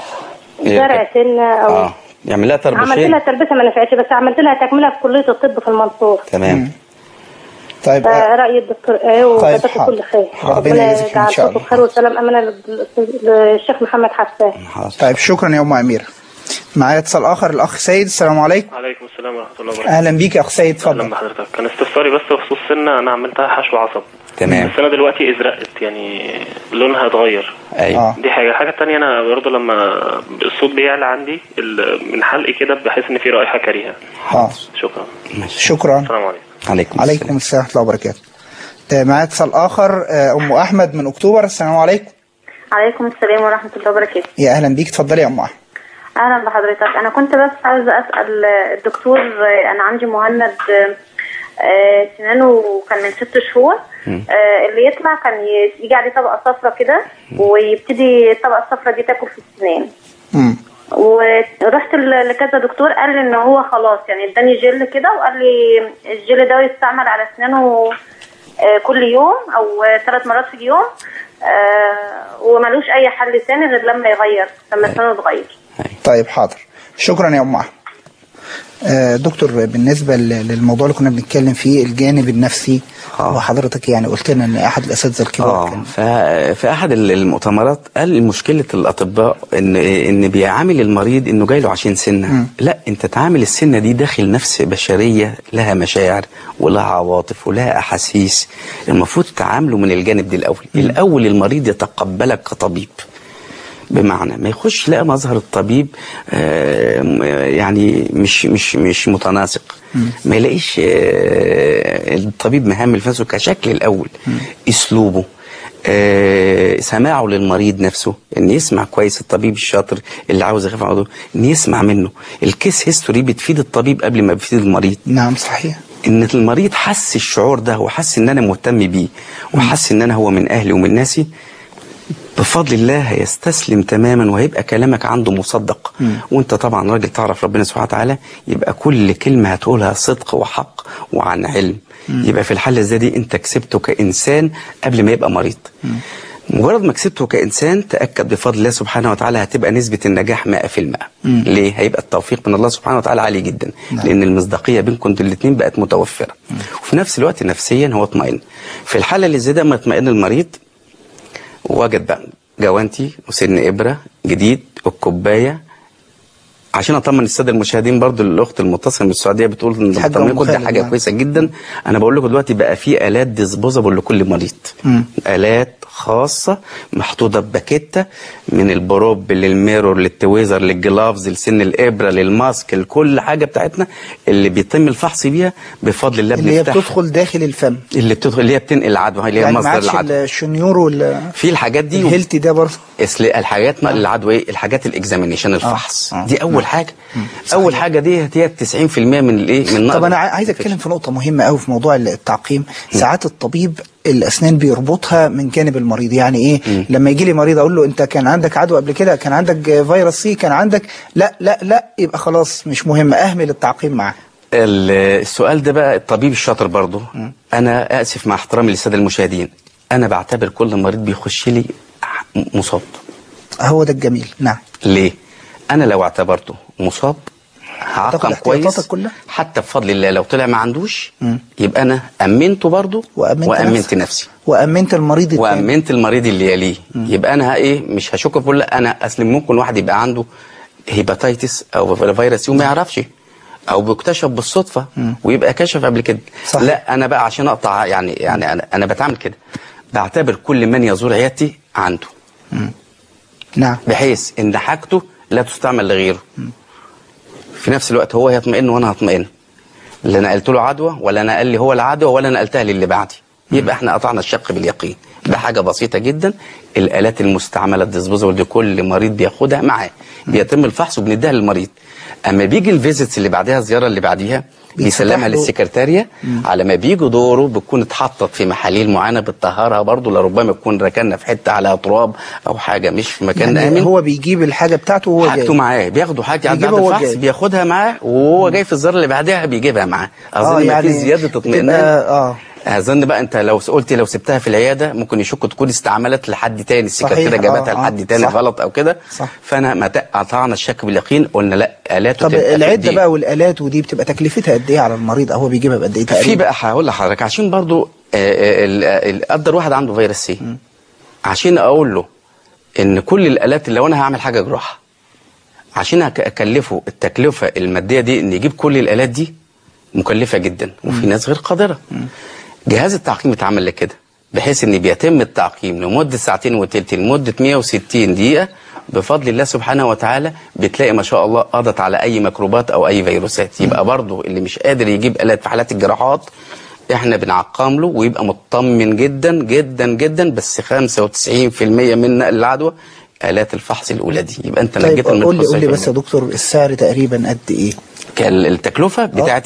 S5: زرع سنه او
S2: اه يعمل لها
S5: عملت لها
S2: طربوشين
S5: تلبسه ما نفعتش بس عملت لها تكمله في كليه الطب في المنصور
S2: تمام
S1: طيب آه،
S5: فرأي الدكتور ايه
S1: طيب،
S5: وكتبت
S1: حاضر.
S5: كل خير
S1: ربنا يجزيك إن
S5: يجعل
S1: شاء
S5: صوته
S1: الله.
S5: خير والسلام امانه لل- للشيخ محمد حسان
S2: حاضر
S1: طيب شكرا يا ام اميره معايا اتصال اخر الاخ سيد السلام عليكم
S3: عليكم السلام ورحمه الله وبركاته
S1: اهلا بيك يا اخ سيد
S3: اهلا
S1: اتفضل
S3: بحضرتك كان استفساري بس بخصوص سنه انا عملتها حشو عصب
S2: تمام
S3: بس انا دلوقتي ازرقت يعني لونها اتغير
S2: ايوه
S1: اه
S3: دي حاجه حاجه تانية انا برضه لما الصوت بيعلى عندي ال- من حلقي كده بحس ان في رائحه كريهه
S1: اه
S3: شكرا
S2: ماشي
S1: شكرا
S3: السلام عليكم
S2: عليكم
S1: عليكم السلام ورحمه الله وبركاته آه، معايا اتصال اخر آه، ام احمد من اكتوبر السلام عليكم
S7: عليكم السلام ورحمة الله وبركاته
S1: يا اهلا بيك اتفضلي يا ام احمد
S7: أهلا بحضرتك أنا كنت بس عايزة أسأل الدكتور أنا عندي مهند آه، سنانه كان من ست شهور آه، اللي يطلع كان ي- يجي عليه طبقة صفرة كده ويبتدي الطبقة الصفرة دي تاكل في السنان
S1: امم
S7: و- رحت ل- لكذا دكتور قال لي ان هو خلاص يعني اداني جل كده وقال لي الجل ده يستعمل على اسنانه آه، كل يوم او ثلاث مرات في اليوم آه، وملوش اي حل تاني غير لما يغير لما اسنانه تغير
S1: طيب حاضر شكرا يا ام احمد آه، دكتور بالنسبة ل- للموضوع اللي كنا بنتكلم فيه الجانب النفسي
S2: آه.
S1: وحضرتك يعني قلت لنا ان احد الاساتذه الكبار
S2: اه
S1: كان
S2: ف- في احد ال- المؤتمرات قال مشكله الاطباء ان ان بيعامل المريض انه جاي له عشان سنه لا انت تعامل السنه دي داخل نفس بشريه لها مشاعر ولها عواطف ولها احاسيس المفروض تعامله من الجانب ده الاول الاول المريض يتقبلك كطبيب بمعنى ما يخش يلاقي مظهر الطبيب آه، م- يعني مش مش مش متناسق ما يلاقيش آه، الطبيب مهمل في نفسه كشكل الاول اسلوبه آه، سماعه للمريض نفسه ان يسمع كويس الطبيب الشاطر اللي عاوز يخف عن الموضوع ان يسمع منه الكيس هيستوري بتفيد الطبيب قبل ما بتفيد المريض
S1: نعم صحيح
S2: ان المريض حس الشعور ده وحس ان انا مهتم بيه وحس ان انا هو من اهلي ومن ناسي بفضل الله هيستسلم تماما وهيبقى كلامك عنده مصدق وانت طبعا راجل تعرف ربنا سبحانه وتعالى يبقى كل كلمة هتقولها صدق وحق وعن علم يبقى في الحالة زي دي انت كسبته كإنسان قبل ما يبقى مريض مجرد ما كسبته كإنسان تأكد بفضل الله سبحانه وتعالى هتبقى نسبة النجاح 100% ليه؟ هيبقى التوفيق من الله سبحانه وتعالى عالي جدا لأن المصداقية بينكم انتوا الاتنين بقت متوفرة وفي نفس الوقت نفسيا هو اطمئن في الحالة اللي زي ده ما اطمئن المريض وجد بقى جوانتي وسن ابره جديد والكوبايه عشان اطمن الساده المشاهدين برضو الاخت المتصله من السعوديه بتقول ان
S1: حاجة
S2: بطمنكم ده
S1: مخالف
S2: حاجه
S1: يعني.
S2: كويسه جدا انا بقول لكم دلوقتي بقى في الات ديسبوزابل لكل مريض الات خاصه محطوطه بباكيته من البروب للميرور للتويزر للجلافز لسن الابره للماسك لكل حاجه بتاعتنا اللي بيتم الفحص بيها بفضل الله
S1: اللي هي
S2: بنفتحها.
S1: بتدخل داخل الفم
S2: اللي بتدخل اللي هي بتنقل العدوى اللي هي
S1: يعني ما
S2: مصدر
S1: عادش
S2: العدوى
S1: الشنيور وال
S2: في الحاجات دي
S1: الهيلتي ده برضه
S2: اصل الحاجات ما العدوى ايه الحاجات الاكزامينيشن الفحص
S1: آه.
S2: دي اول حاجه اول حاجه دي هي 90% من الايه من
S1: طب
S2: نقد
S1: انا عاي- عايز اتكلم في نقطه مهمه قوي في موضوع التعقيم ساعات الطبيب الاسنان بيربطها من جانب المريض يعني ايه لما يجي لي مريض اقول له انت كان عندك عدوى قبل كده كان عندك فيروس سي كان عندك لا لا لا يبقى خلاص مش مهم اهمل التعقيم معاه
S2: ال- السؤال ده بقى الطبيب الشاطر برضه انا اسف مع احترامي للساده المشاهدين انا بعتبر كل مريض بيخش لي مصاب
S1: هو ده الجميل نعم
S2: ليه انا لو اعتبرته مصاب هعقم
S1: تاخد
S2: كويس
S1: احتياطاتك كلها؟
S2: حتى بفضل الله لو طلع ما عندوش يبقى انا امنته برضه
S1: وأمنت
S2: وامنت
S1: نفسك.
S2: نفسي
S1: وامنت المريض التاني
S2: وامنت المريض اللي يليه يبقى انا ايه مش هشك في لا انا اصل ممكن واحد يبقى عنده هيباتيتس او فيروس وما يعرفش او بيكتشف بالصدفه ويبقى كشف قبل كده
S1: صح.
S2: لا انا بقى عشان اقطع يعني يعني انا انا بتعامل كده بعتبر كل من يزور عيادتي عنده
S1: نعم
S2: بحيث ان حاجته لا تستعمل لغيره في نفس الوقت هو هيطمئن وانا هطمئن لا انا قلت له عدوى ولا انا قال لي هو العدوى ولا انا قلتها للي بعدي يبقى احنا قطعنا الشق باليقين ده حاجه بسيطه جدا الالات المستعمله الديسبوزبل دي كل مريض بياخدها معاه بيتم الفحص وبنديها للمريض اما بيجي الفيزيتس اللي بعدها الزياره اللي بعديها بيسلمها
S1: له.
S2: للسكرتاريه على ما بيجي دوره بتكون اتحطت في محاليل معينه بتطهرها برضه لربما يكون ركننا في حته على تراب او حاجه مش في مكان
S1: يعني
S2: امن
S1: هو بيجيب الحاجه بتاعته وهو
S2: حاجته
S1: جاي
S2: معاه بياخدوا حاجه بعد
S1: بيجيبها وهو
S2: الفحص
S1: جاي.
S2: بياخدها معاه وهو جاي في الزياره اللي بعدها بيجيبها معاه
S1: آه،
S2: اظن ما
S1: يعني
S2: في زياده اطمئنان
S1: بتبقى- آه.
S2: اظن بقى انت لو قلت لو سبتها في العياده ممكن يشك تكون استعملت لحد تاني السكرتيره
S1: صحيح،
S2: جابتها
S1: آه، آه،
S2: لحد تاني
S1: صح.
S2: غلط او كده
S1: صح.
S2: فانا ما ت- قطعنا الشك باليقين قلنا لا الاته
S1: طب
S2: تبقى في
S1: العده
S2: إيديه.
S1: بقى والالات ودي بتبقى تكلفتها قد ايه على المريض او هو بيجيبها بقد ايه
S2: في
S1: تقريبا
S2: بقى هقول لحضرتك عشان برضو آه، آه، ال- آه، ال- قدر واحد عنده فيروس سي عشان اقول له ان كل الالات اللي لو انا هعمل حاجه جراحه عشان أك- اكلفه التكلفه الماديه دي ان يجيب كل الالات دي مكلفه جدا وفي ناس غير قادره جهاز التعقيم اتعمل لكده بحيث ان بيتم التعقيم لمده ساعتين وتلت لمده 160 دقيقه بفضل الله سبحانه وتعالى بتلاقي ما شاء الله قضت على اي ميكروبات او اي فيروسات يبقى برضه اللي مش قادر يجيب الات في حالات الجراحات احنا بنعقم له ويبقى مطمن جدا جدا جدا بس 95% من نقل العدوى الات الفحص الاولى دي يبقى انت
S1: طيب
S2: نجيت
S1: قول لي قول لي
S2: 95%.
S1: بس يا دكتور السعر تقريبا قد ايه
S2: كان التكلفه بتاعت ايه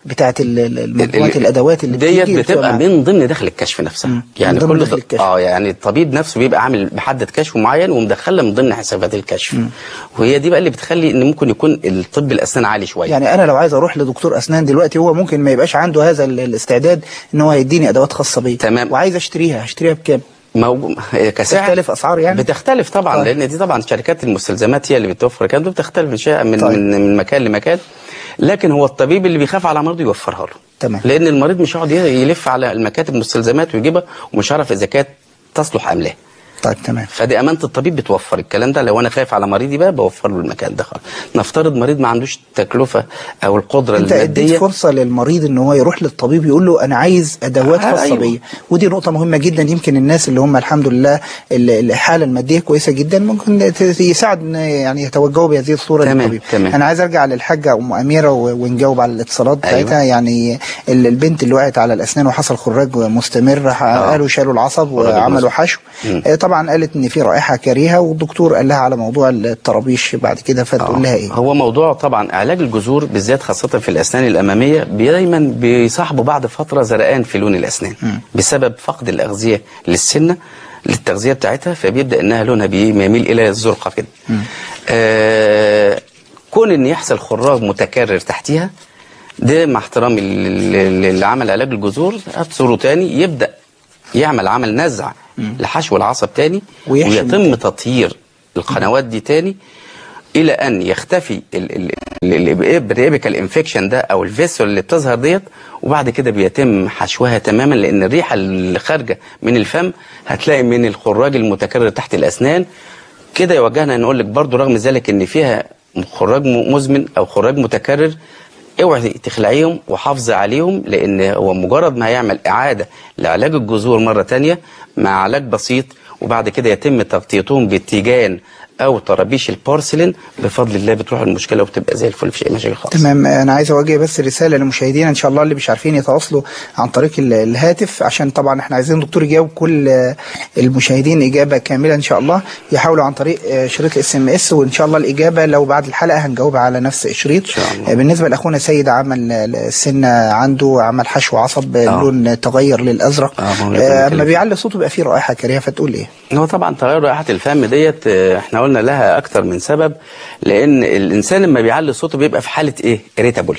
S1: بتاعت ال- ال- مجموعه الادوات اللي
S2: ديت
S1: بتيجي
S2: بتبقى
S1: معاها.
S2: من ضمن دخل الكشف نفسها
S1: مم.
S2: يعني
S1: من ضمن
S2: كل
S1: دخل
S2: ض-
S1: الكشف.
S2: اه يعني الطبيب نفسه بيبقى عامل محدد كشف معين ومدخلها من ضمن حسابات الكشف وهي دي بقى اللي بتخلي ان ممكن يكون الطب الاسنان عالي شويه
S1: يعني انا لو عايز اروح لدكتور اسنان دلوقتي هو ممكن ما يبقاش عنده هذا ال- الاستعداد ان هو يديني ادوات خاصه بيه
S2: تمام.
S1: وعايز اشتريها هشتريها بكام
S2: موجود كسعر
S1: تختلف اسعار يعني
S2: بتختلف طبعا
S1: طيب.
S2: لان دي طبعا شركات المستلزمات هي اللي بتوفر الكلام ده بتختلف من شيء من,
S1: طيب.
S2: من من مكان لمكان لكن هو الطبيب اللي بيخاف على مرضه يوفرها له
S1: تمام.
S2: لان المريض مش هيقعد يلف على المكاتب المستلزمات ويجيبها ومش عارف اذا كانت تصلح ام لا
S1: طيب تمام
S2: فدي امانه الطبيب بتوفر الكلام ده لو انا خايف على مريضي بقى بوفر له المكان ده خالص نفترض مريض ما عندوش التكلفه او القدره
S1: انت اديت
S2: الماديه
S1: فرصه للمريض ان هو يروح للطبيب يقول له انا عايز ادوات
S2: آه،
S1: خاصه
S2: أيوة.
S1: بيا ودي نقطه مهمه جدا يمكن الناس اللي هم الحمد لله ال- الحاله الماديه كويسه جدا ممكن ت- يساعد ان يعني يتوجهوا بهذه الصوره
S2: تمام،
S1: للطبيب
S2: تمام.
S1: انا عايز ارجع للحاجه ام اميره و- ونجاوب على الاتصالات
S2: أيوة.
S1: بتاعتها يعني ال- البنت اللي وقعت على الاسنان وحصل خراج مستمر ح- قالوا شالوا العصب
S2: خراج
S1: وعملوا
S2: المزق.
S1: حشو
S2: مم.
S1: آه، طبعا قالت ان في رائحه كريهه والدكتور قال لها على موضوع الطرابيش بعد كده فتقول لها ايه
S2: هو موضوع طبعا علاج الجذور بالذات خاصة في الأسنان الأمامية بي- دايما بيصاحبه بعد فترة زرقان في لون الأسنان بسبب فقد الأغذية للسنة للتغذية بتاعتها فبيبدأ إنها لونها بيميل إلى الزرقة كده آه كون إن يحصل خراج متكرر تحتيها ده مع احترامي اللي عمل علاج الجذور هتصوره تاني يبدأ يعمل عمل نزع لحشو العصب تاني
S1: ويحشي من
S2: ويتم
S1: تاني.
S2: تطهير القنوات دي تاني الى ان يختفي الابريبيكال انفكشن ده او الفيسول اللي بتظهر ديت وبعد كده بيتم حشوها تماما لان الريحه اللي خارجه من الفم هتلاقي من الخراج المتكرر تحت الاسنان كده يوجهنا نقول لك برضو رغم ذلك ان فيها خراج م- مزمن او خراج متكرر اوعي تخلعيهم وحافظي عليهم لان هو مجرد ما هيعمل اعاده لعلاج الجذور مره تانية مع علاج بسيط وبعد كده يتم تغطيتهم بالتيجان او طرابيش البورسلين بفضل الله بتروح المشكله وبتبقى زي الفل مفيش اي مشاكل خالص
S1: تمام انا عايز اوجه بس رساله للمشاهدين ان شاء الله اللي مش عارفين يتواصلوا عن طريق ال- الهاتف عشان طبعا احنا عايزين دكتور يجاوب كل آه، المشاهدين اجابه كامله ان شاء الله يحاولوا عن طريق آه، شريط الاس ام اس وان شاء الله الاجابه لو بعد الحلقه هنجاوبها على نفس الشريط
S2: شاء الله.
S1: آه، بالنسبه لاخونا سيد عمل آه، السنه عنده عمل حشو عصب آه،
S2: آه.
S1: اللون تغير للازرق
S2: آه، ما هو
S1: آه،
S2: يكون
S1: اما
S2: مكلف.
S1: بيعلي صوته بيبقى فيه رائحه كريهه فتقول ايه
S2: هو طبعا تغير رائحه الفم ديت آه، احنا قلنا لها اكتر من سبب لان الانسان لما بيعلي صوته بيبقى في حاله ايه اريتابل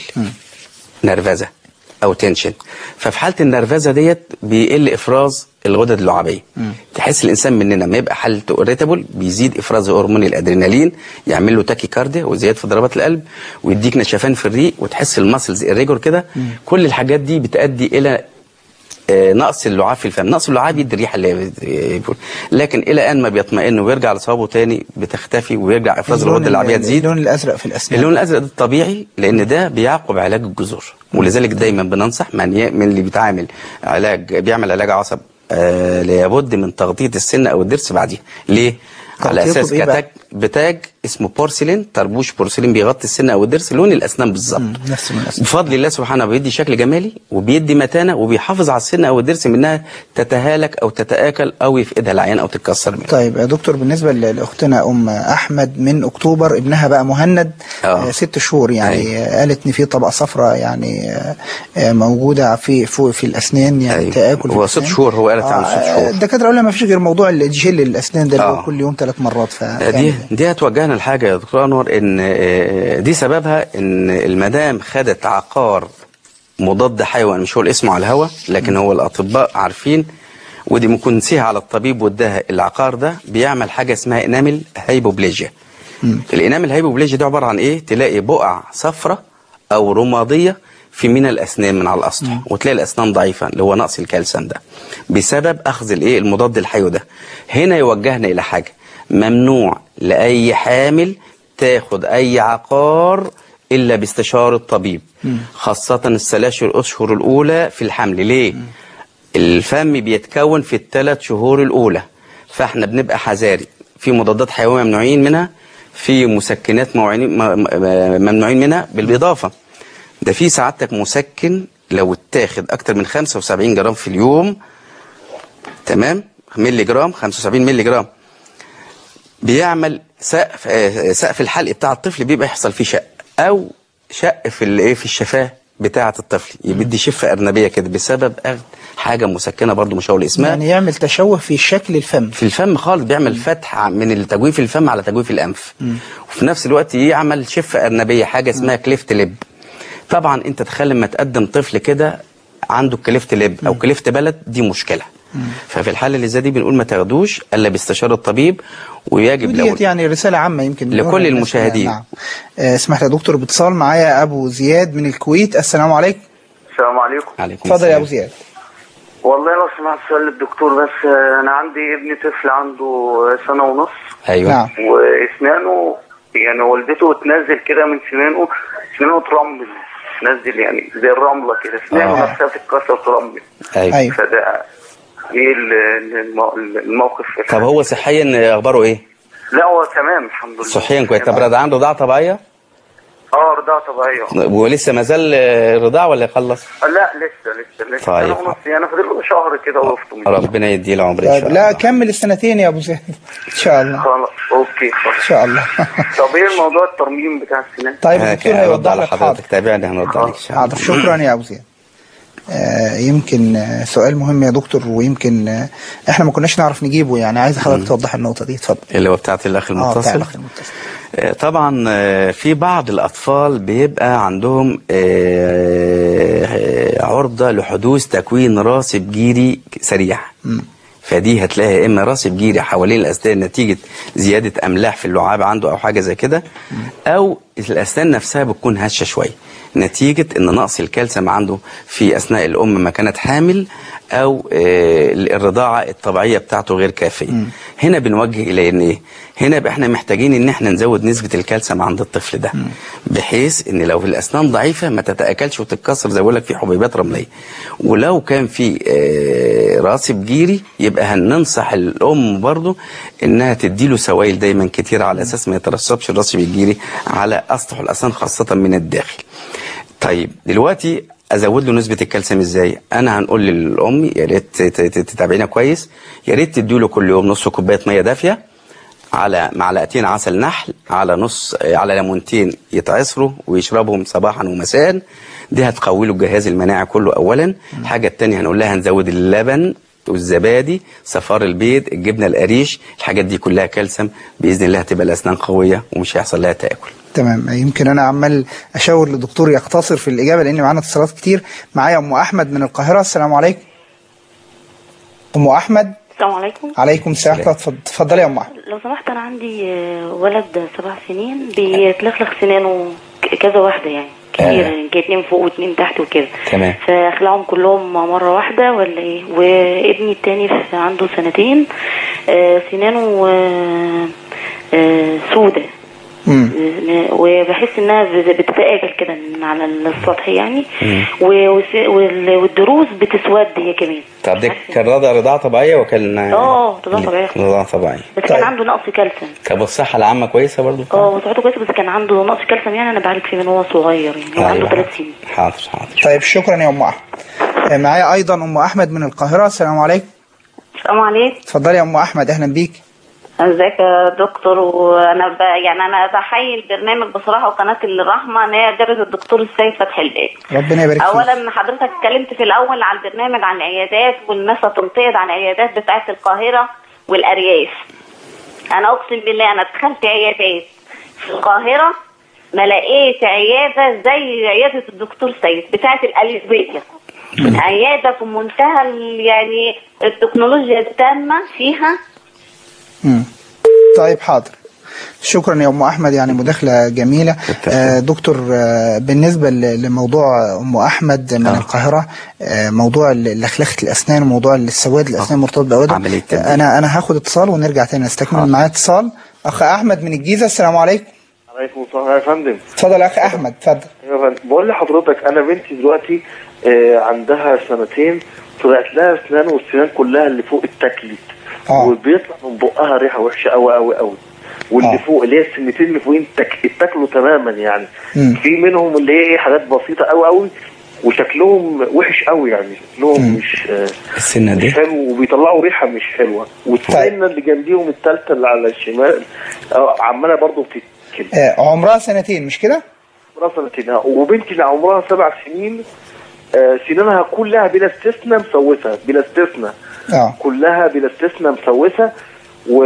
S2: نرفزه او تنشن ففي حاله النرفزه ديت بيقل افراز الغدد اللعابيه تحس الانسان مننا لما يبقى حالته اريتابل بيزيد افراز هرمون الادرينالين يعمل له تاكي كارديا وزياده في ضربات القلب ويديك نشفان في الريق وتحس المسلز الريجور كده كل الحاجات دي بتؤدي الى آه، نقص اللعاب في الفم نقص اللعاب يدي الريحه اللي هي بت- لكن الى ان ما بيطمئن ويرجع لصوابه تاني بتختفي ويرجع افراز
S1: اللون
S2: الغده اللعابيه
S1: ال-
S2: تزيد
S1: اللون الازرق في الاسنان
S2: اللون الازرق ده الطبيعي لان ده بيعقب علاج الجذور ولذلك دايما بننصح من ي... من اللي بيتعامل علاج بيعمل علاج عصب آه لابد من تغطيه السن او الضرس بعديها ليه على
S1: تغطيته
S2: اساس
S1: بإيه بقى؟
S2: كتاج بتاج اسمه بورسلين طربوش بورسلين بيغطي السن او الضرس لون الاسنان بالظبط
S1: نفس من الاسنان
S2: بفضل الله سبحانه بيدي شكل جمالي وبيدي متانه وبيحافظ على السن او الضرس من انها تتهالك او تتاكل او يفقدها العيان او تتكسر منه
S1: طيب يا دكتور بالنسبة ل- لأختنا أم أحمد من أكتوبر ابنها بقى مهند
S2: آه.
S1: آه ست شهور يعني آه قالت إن في طبقة صفراء يعني آه آه موجودة في فوق في الأسنان يعني
S2: أيوة.
S1: تآكل في
S2: هو ست
S1: الأسنان.
S2: شهور هو قالت عنه ست شهور.
S1: الدكاترة قالوا ما فيش غير موضوع الجل الأسنان ده اللي هو
S2: آه.
S1: كل يوم ثلاث مرات ف
S2: دي دي هتوجهنا لحاجه يا دكتور انور ان آه، دي سببها ان المدام خدت عقار مضاد حيوي أنا مش هقول اسمه على الهوا لكن هو الاطباء عارفين ودي ممكن نسيها على الطبيب واداها العقار ده بيعمل حاجه اسمها انامل هايبوبليجيا الانامل هايبوبليجيا ده عباره عن ايه تلاقي بقع صفرة او رماديه في من الاسنان من على الاسطح وتلاقي الاسنان ضعيفه اللي هو نقص الكالسيوم ده بسبب اخذ الايه المضاد الحيوي ده هنا يوجهنا الى حاجه ممنوع لاي حامل تاخد اي عقار الا باستشاره الطبيب خاصه الثلاث الاشهر الاولى في الحمل ليه الفم بيتكون في الثلاث شهور الاولى فاحنا بنبقى حذاري في مضادات حيويه ممنوعين منها في مسكنات موعين- م- م- ممنوعين منها بالاضافه ده في سعادتك مسكن لو اتاخد اكتر من 75 جرام في اليوم تمام ملي جرام 75 ملي جرام بيعمل سقف آه، سقف الحلق بتاع الطفل بيبقى يحصل فيه شق او شق في الايه في الشفاه بتاعه الطفل يبدي شفه ارنبيه كده بسبب اخذ حاجه مسكنه برضو مش هقول اسمها
S1: يعني يعمل تشوه في شكل الفم
S2: في الفم خالص بيعمل فتح من التجويف الفم على تجويف الانف وفي نفس الوقت يعمل شفه ارنبيه حاجه اسمها كليفت لب طبعا انت تخيل لما تقدم طفل كده عنده كليفت لب او كليفت بلد دي مشكله ففي الحاله اللي زي دي بنقول ما تاخدوش الا باستشاره الطبيب ويجب لو
S1: وديت يعني رسالة عامة يمكن
S2: لكل
S1: نقولها للناس.
S2: المشاهدين.
S1: نعم آه، اسمح لي يا دكتور باتصال معايا أبو زياد من الكويت السلام عليكم
S8: السلام عليكم
S2: عليكم
S1: اتفضل يا
S2: السلام.
S1: أبو زياد
S8: والله لو سمحت سؤال للدكتور بس آه، انا عندي ابني طفل عنده سنه ونص
S2: ايوه
S1: نعم
S8: واسنانه يعني والدته تنزل كده من سنانه سنانه ترمل تنزل يعني زي الرمله كده سنانه
S2: آه.
S8: نفسها تتكسر ترمل
S2: ايوه
S1: أيوه
S8: فده ايه ال- المو- الموقف
S2: طب هو صحيا اخباره ايه
S8: لا هو تمام الحمد لله
S2: صحيا كويس طب رضع عنده رضاعه طبيعيه
S8: اه رضاعة طبيعية
S2: ولسه ما زال آه، رضاع ولا خلص
S8: لا لسه لسه لسه
S2: طيب.
S8: سنة ونص يعني فاضل له شهر كده ويفطم
S2: ربنا يديه العمر ان
S1: طيب
S2: شاء
S1: لا
S2: الله
S1: كمل السنتين يا أبو زياد إن شاء الله
S8: خلاص اوكي خلاص
S1: إن شاء الله
S8: طب ايه الموضوع الترميم بتاع السنان
S1: طيب
S2: هاك-
S1: الدكتور
S2: هرد
S1: هيوضح
S2: على
S1: لك حاضر
S2: حضرتك تابعني هنرد عليك ان شاء الله
S1: حاضر شكرا يا أبو زياد آه، يمكن آه، سؤال مهم يا دكتور ويمكن آه، احنا ما كناش نعرف نجيبه يعني عايز حضرتك توضح النقطة دي اتفضل
S2: اللي هو بتاعت الاخ
S1: اه بتاع
S2: المتصل
S1: الأخ المتصل
S2: آه، طبعا آه، في بعض الأطفال بيبقى عندهم آه، آه، عرضة لحدوث تكوين راسب جيري سريع فدي هتلاقيها يا اما راسب جيري حوالين الاسنان نتيجه زياده املاح في اللعاب عنده او حاجه زي كده او الاسنان نفسها بتكون هشه شويه نتيجه ان نقص الكالسيوم عنده في اثناء الام ما كانت حامل او آه، الرضاعه الطبيعيه بتاعته غير كافيه هنا بنوجه الى ان ايه هنا بقى احنا محتاجين ان احنا نزود نسبه الكالسيوم عند الطفل ده بحيث ان لو الاسنان ضعيفه ما تتاكلش وتتكسر زي ما بقول لك في حبيبات رمليه ولو كان في آه، راسب جيري يبقى هننصح الام برضو انها تديله سوائل دايما كتير على اساس ما يترسبش الراسب الجيري على اسطح الاسنان خاصه من الداخل طيب دلوقتي ازود له نسبه الكالسيوم ازاي انا هنقول للام يا ريت ت- ت- تتابعينا كويس يا ريت تديله كل يوم نص كوبايه ميه دافيه على معلقتين عسل نحل على نص على ليمونتين يتعصروا ويشربهم صباحا ومساء دي هتقوي له الجهاز المناعي كله اولا الحاجه الثانيه هنقول لها هنزود اللبن والزبادي صفار البيض الجبنه القريش الحاجات دي كلها كالسيوم باذن الله هتبقى الاسنان قويه ومش هيحصل لها تاكل
S1: تمام يمكن انا عمال اشاور للدكتور يقتصر في الاجابه لان معانا اتصالات كتير معايا ام احمد من القاهره السلام عليكم ام احمد
S9: السلام عليكم
S1: عليكم السلام ورحمة الله. اتفضل- اتفضلي يا ام احمد
S9: لو سمحت انا عندي آه، ولد سبع سنين بيتلخلخ سنانه ك- كذا واحده يعني كتير
S2: آه.
S9: يعني اتنين فوق واتنين تحت وكده
S2: تمام.
S9: فاخلعهم كلهم مره واحده ولا ايه وابني التاني في عنده سنتين آه، سنانه آه، آه، سودة
S1: مم.
S9: وبحس انها بت- بتتآكل كده من على السطح يعني و- وس- وال- والضروس بتسود هي كمان
S2: طب ده كان رضع رضاعه طبيعيه وكان
S9: اه رضاعة طبيعية.
S2: رضاعه طبيعيه
S9: بس
S1: طيب.
S9: كان عنده نقص كالسيوم
S2: طب والصحه العامه كويسه برضو
S9: اه وصحته كويسه بس كان عنده نقص كالسيوم يعني انا بعالج فيه من هو صغير يعني هو عنده
S2: أيوة.
S9: ثلاث سنين
S2: حاضر حاضر
S1: طيب شكرا يا ام احمد آه، معايا ايضا ام احمد من القاهره السلام عليكم
S5: السلام عليكم
S1: اتفضلي يا ام احمد اهلا بيك
S5: ازيك يا دكتور وانا ب... يعني انا بحيي البرنامج بصراحه وقناه الرحمه ان هي جابت الدكتور السيد فتحي الباب
S1: ربنا يبارك فيك
S5: اولا حضرتك اتكلمت في الاول على البرنامج عن العيادات والناس هتنتقد عن العيادات بتاعه القاهره والارياف انا اقسم بالله انا دخلت عيادات في القاهره ما لقيت عياده زي عياده الدكتور سيد بتاعه الالفيه عياده في منتهى ال- يعني التكنولوجيا التامه فيها
S1: مم. طيب حاضر شكرا يا ام احمد يعني مداخله جميله آه دكتور آه بالنسبه ل- لموضوع ام احمد من
S2: آه.
S1: القاهره آه موضوع ال- لخلخه الاسنان وموضوع السواد الاسنان مرتبط باوادم
S2: عملية تبديل.
S1: انا انا هاخد اتصال ونرجع تاني نستكمل
S2: حاضر.
S1: معايا اتصال اخ احمد من الجيزه السلام عليكم
S10: عليكم السلام يا فندم
S1: اتفضل يا اخ احمد اتفضل
S10: يا فندم بقول لحضرتك انا بنتي دلوقتي آه، عندها سنتين طلعت لها اسنان والسنان كلها اللي فوق اتاكلت
S1: آه.
S10: وبيطلع من بقها ريحه وحشه قوي قوي قوي واللي
S1: آه.
S10: فوق اللي هي السنتين اللي فوقين اتاك- اتاكلوا تماما يعني
S1: مم.
S10: في منهم اللي هي ايه حاجات بسيطه قوي قوي وشكلهم وحش قوي يعني شكلهم مش آه،
S2: السنه
S10: مش
S2: دي
S10: حلو وبيطلعوا ريحه مش حلوه والسنه اللي جنبيهم الثالثه اللي على الشمال آه، عماله برضه بتتكل
S1: آه عمرها سنتين مش كده
S10: عمرها سنتين آه. وبنتي اللي عمرها سبع سنين آه، سنانها كلها بلا استثناء مسوسه بلا استثناء
S1: اه
S10: كلها بلا استثناء مسوسه و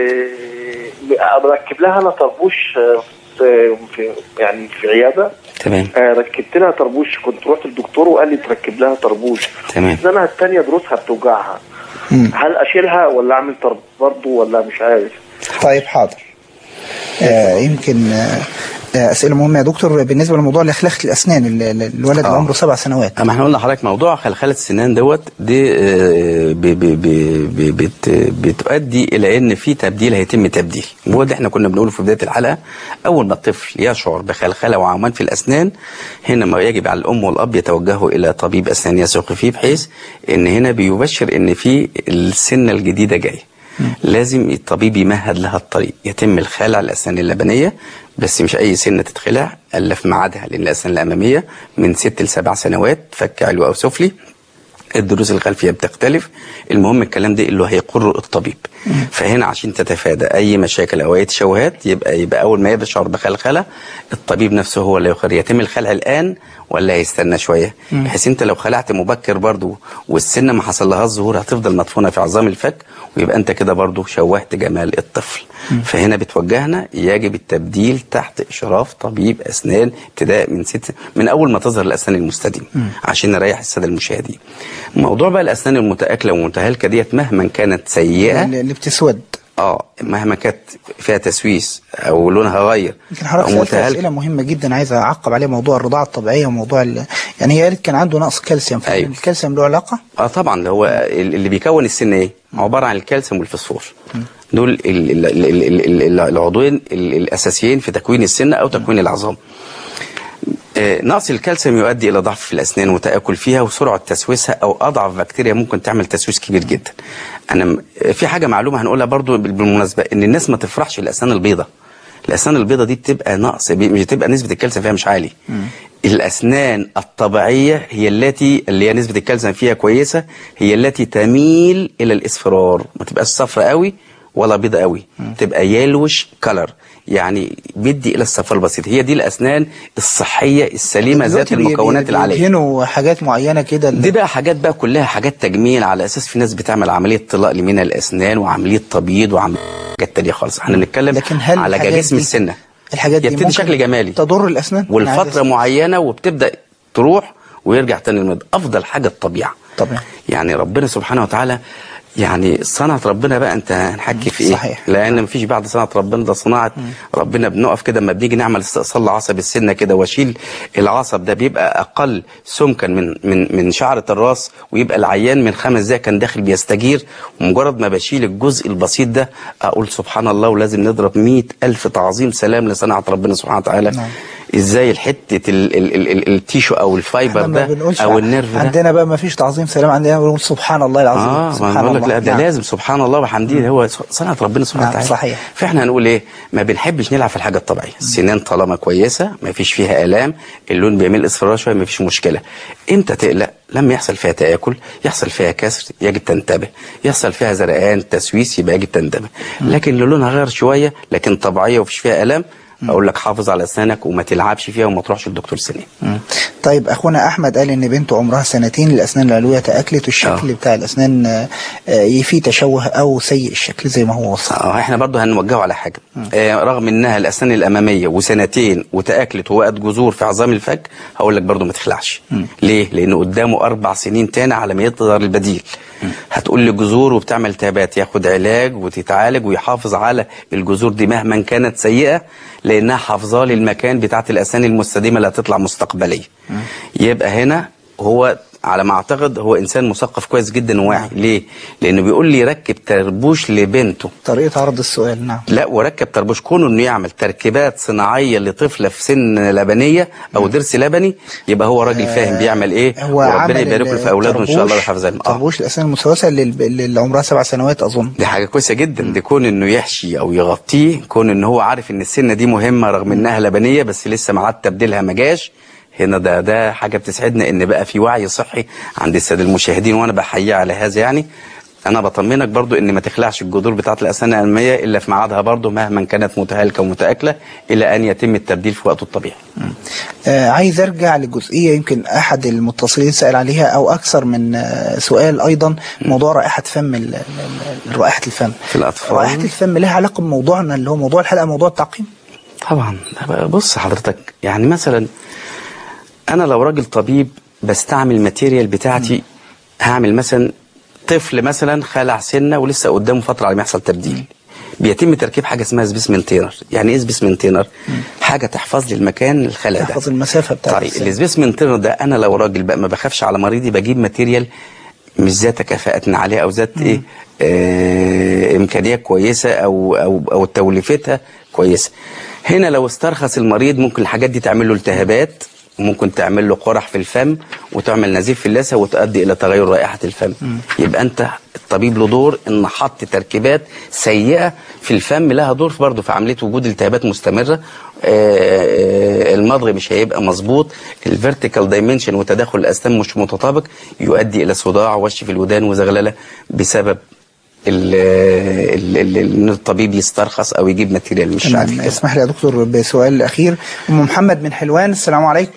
S10: بركب لها انا طربوش آه، في في- يعني في عياده
S2: تمام
S10: آه، ركبت لها طربوش كنت رحت الدكتور وقال لي تركب لها طربوش
S2: تمام.
S10: اسنانها الثانيه ضروسها بتوجعها
S1: مم.
S10: هل اشيلها ولا اعمل طرب برضه ولا مش عارف
S1: طيب حاضر آه يمكن آه آه، أسئلة مهمة يا دكتور بالنسبة لموضوع لخلخة الأسنان ال- ال- الولد اللي
S2: آه.
S1: عمره سبع سنوات
S2: اما احنا قلنا لحضرتك موضوع خلخله السنان دوت دي آه، ب- ب- ب- ب- بت- بتؤدي الى ان في تبديل هيتم تبديل وهو ده احنا كنا بنقوله في بدايه الحلقه اول ما الطفل يشعر بخلخله وعمان في الاسنان هنا ما يجب على الام والاب يتوجهوا الى طبيب اسنان يثق فيه بحيث ان هنا بيبشر ان في السنه الجديده جايه لازم الطبيب يمهد لها الطريق يتم الخلع الاسنان اللبنيه بس مش اي سنه تتخلع الا في ميعادها لان الاسنان الاماميه من ست لسبع سنوات فك علوي او سفلي الدروس الخلفيه بتختلف المهم الكلام ده اللي هيقره الطبيب فهنا عشان تتفادى اي مشاكل او اي تشوهات يبقى يبقى اول ما يشعر بخلخله الطبيب نفسه هو اللي يقرر يتم الخلع الان ولا هيستنى شويه بحيث انت لو خلعت مبكر برضو والسنه ما حصل لها الظهور هتفضل مدفونه في عظام الفك ويبقى انت كده برضو شوهت جمال الطفل فهنا بتوجهنا يجب التبديل تحت اشراف طبيب اسنان ابتداء من ست من اول ما تظهر الاسنان المستديمه عشان نريح الساده المشاهدين موضوع بقى الاسنان المتاكله والمتهالكه ديت مهما كانت سيئه
S1: اللي اللي بتسود
S2: اه مهما كانت فيها تسويس او لونها غير
S1: يمكن حضرتك
S2: او
S1: سألت
S2: متهالكه
S1: أسئلة مهمة جدا عايز أعقب عليها موضوع الرضاعة الطبيعية وموضوع ال... يعني هي قالت كان عنده نقص كالسيوم فهل
S2: أيوة.
S1: الكالسيوم له علاقة؟
S2: اه طبعا اللي هو اللي بيكون السن ايه عباره عن الكالسيوم والفوسفور دول ال- ال- ال- ال- ال- ال- العضوين ال- الاساسيين في تكوين السن او تكوين العظام آه، نقص الكالسيوم يؤدي الى ضعف في الاسنان وتاكل فيها وسرعه تسويسها او اضعف بكتيريا ممكن تعمل تسويس كبير جدا انا م- في حاجه معلومه هنقولها برضو بال- بالمناسبه ان الناس ما تفرحش الاسنان البيضاء الاسنان البيضاء دي بتبقى نقص بي- مش بتبقى نسبه الكالسيوم فيها مش عالي الاسنان الطبيعيه هي التي اللي هي نسبه الكالسيوم فيها كويسه هي التي تميل الى الاصفرار ما تبقاش صفرا قوي ولا بيضة قوي تبقى يلوش كلر يعني بيدي الى الصفار البسيط هي دي الاسنان الصحيه السليمه ذات
S1: دلوقتي بي-
S2: المكونات
S1: بي-
S2: العاليه
S1: بيدهنوا حاجات معينة كده ال-
S2: دي بقى حاجات بقى كلها حاجات تجميل على اساس في ناس بتعمل عمليه طلاق لمين الاسنان وعمليه تبييض وعمليه حاجات تانية خالص احنا بنتكلم
S1: لكن هل
S2: على
S1: الحاجات
S2: جسم
S1: دي-
S2: السنه
S1: الحاجات دي
S2: يبتدي
S1: ممكن
S2: شكل جمالي
S1: تضر الأسنان؟ أنا عايز
S2: والفتره
S1: أسأل.
S2: معينه وبتبدا تروح ويرجع تاني المرض افضل حاجه الطبيعه
S1: طبعا
S2: يعني ربنا سبحانه وتعالى يعني صنعة ربنا بقى انت هنحكي في ايه
S1: صحيح.
S2: لان مفيش بعد صنعة ربنا ده صناعة ربنا بنقف كده لما بنيجي نعمل استئصال لعصب السنة كده واشيل العصب ده بيبقى اقل سمكا من من من شعرة الراس ويبقى العيان من خمس دقايق كان داخل بيستجير ومجرد ما بشيل الجزء البسيط ده اقول سبحان الله ولازم نضرب مئة الف تعظيم سلام لصنعة ربنا سبحانه وتعالى
S1: نعم.
S2: ازاي الحتة ال- ال- ال- ال- التيشو او الفايبر
S1: احنا ما
S2: ده
S1: بنقولش
S2: او النيرف ده
S1: عندنا بقى ما فيش تعظيم سلام عندنا بنقول سبحان الله العظيم
S2: اه ما
S1: سبحان
S2: أنا بقول لك
S1: الله
S2: لا ده
S1: نعم.
S2: لازم سبحان الله وحمديه هو صنعة ربنا سبحانه
S1: نعم،
S2: وتعالى
S1: صحيح.
S2: فاحنا هنقول ايه ما بنحبش نلعب في الحاجه الطبيعيه السنان طالما كويسه ما فيش فيها الام اللون بيميل اصفرار شويه ما فيش مشكله امتى تقلق لما يحصل فيها تاكل يحصل فيها كسر يجب تنتبه يحصل فيها زرقان تسويس يبقى يجب تنتبه لكن لو لونها غير شويه لكن طبيعيه ومفيش فيها الام اقول لك حافظ على اسنانك وما تلعبش فيها وما تروحش للدكتور سنان
S1: مم. طيب اخونا احمد قال ان بنته عمرها سنتين الاسنان العلويه تاكلت والشكل
S2: آه.
S1: بتاع الاسنان آه، آه، فيه تشوه او سيء الشكل زي ما هو وصف
S2: اه احنا برضه هنوجهه على حاجه آه رغم انها الاسنان الاماميه وسنتين وتاكلت ووقت جذور في عظام الفك هقول لك برضه ما تخلعش ليه لانه قدامه اربع سنين تاني على ما يظهر البديل هتقول لي جذور وبتعمل التهابات ياخد علاج وتتعالج ويحافظ على الجذور دي مهما كانت سيئه لانها حافظه لي المكان بتاعت الاسنان المستديمه اللي هتطلع مستقبليه يبقى هنا هو على ما اعتقد هو انسان مثقف كويس جدا وواعي ليه لانه بيقول لي ركب تربوش لبنته
S1: طريقه عرض السؤال نعم
S2: لا وركب تربوش كونه انه يعمل تركيبات صناعيه لطفله في سن لبنيه او ضرس لبني يبقى هو راجل فاهم بيعمل ايه
S1: هو
S2: وربنا
S1: عمل
S2: يبارك له في اولاده ان شاء الله ويحفظهم اه
S1: طربوش الاسنان المسوسه اللي اللي عمرها سبع سنوات اظن
S2: دي حاجه كويسه جدا دي كون انه يحشي او يغطيه كون انه هو عارف ان السنه دي مهمه رغم انها لبنيه بس لسه معاد تبديلها ما جاش هنا ده ده حاجه بتسعدنا ان بقى في وعي صحي عند الساده المشاهدين وانا بحييه على هذا يعني انا بطمنك برضو ان ما تخلعش الجذور بتاعه الاسنان الاماميه الا في ميعادها برضو مهما كانت متهالكه ومتاكله الى ان يتم التبديل في وقته الطبيعي
S1: آه عايز ارجع لجزئيه يمكن احد المتصلين سال عليها او اكثر من آه سؤال ايضا موضوع رائحه فم ال- ال- ال- رائحه الفم
S2: في الاطفال
S1: رائحه الفم لها علاقه بموضوعنا اللي هو موضوع الحلقه موضوع التعقيم
S2: طبعا بص حضرتك يعني مثلا انا لو راجل طبيب بستعمل الماتيريال بتاعتي هعمل مثلا طفل مثلا خلع سنه ولسه قدامه فتره على ما يحصل تبديل بيتم تركيب حاجه اسمها سبيسمنتينر يعني ايه سبيسمنتينر حاجه تحفظ لي المكان الخلع ده
S1: تحفظ المسافه بتاعت
S2: طيب
S1: السن.
S2: السبيسمنتينر ده انا لو راجل بقى ما بخافش على مريضي بجيب ماتيريال مش ذات كفاءة عليه او ذات ايه آه امكانيات كويسه او او او توليفتها كويسه هنا لو استرخص المريض ممكن الحاجات دي تعمل له التهابات وممكن تعمل له قرح في الفم وتعمل نزيف في اللثه وتؤدي الى تغير رائحه الفم يبقى انت الطبيب له دور ان حط تركيبات سيئه في الفم لها دور برضه في عمليه وجود التهابات مستمره آه، المضغ مش هيبقى مظبوط الفيرتيكال دايمنشن وتداخل الاسنان مش متطابق يؤدي الى صداع وش في الودان وزغلله بسبب ال- ال- ال- ان الطبيب يسترخص او يجيب ماتيريال مش عارف
S1: تمام
S2: كده
S1: اسمح لي يا دكتور بسؤال اخير ام محمد من حلوان السلام عليكم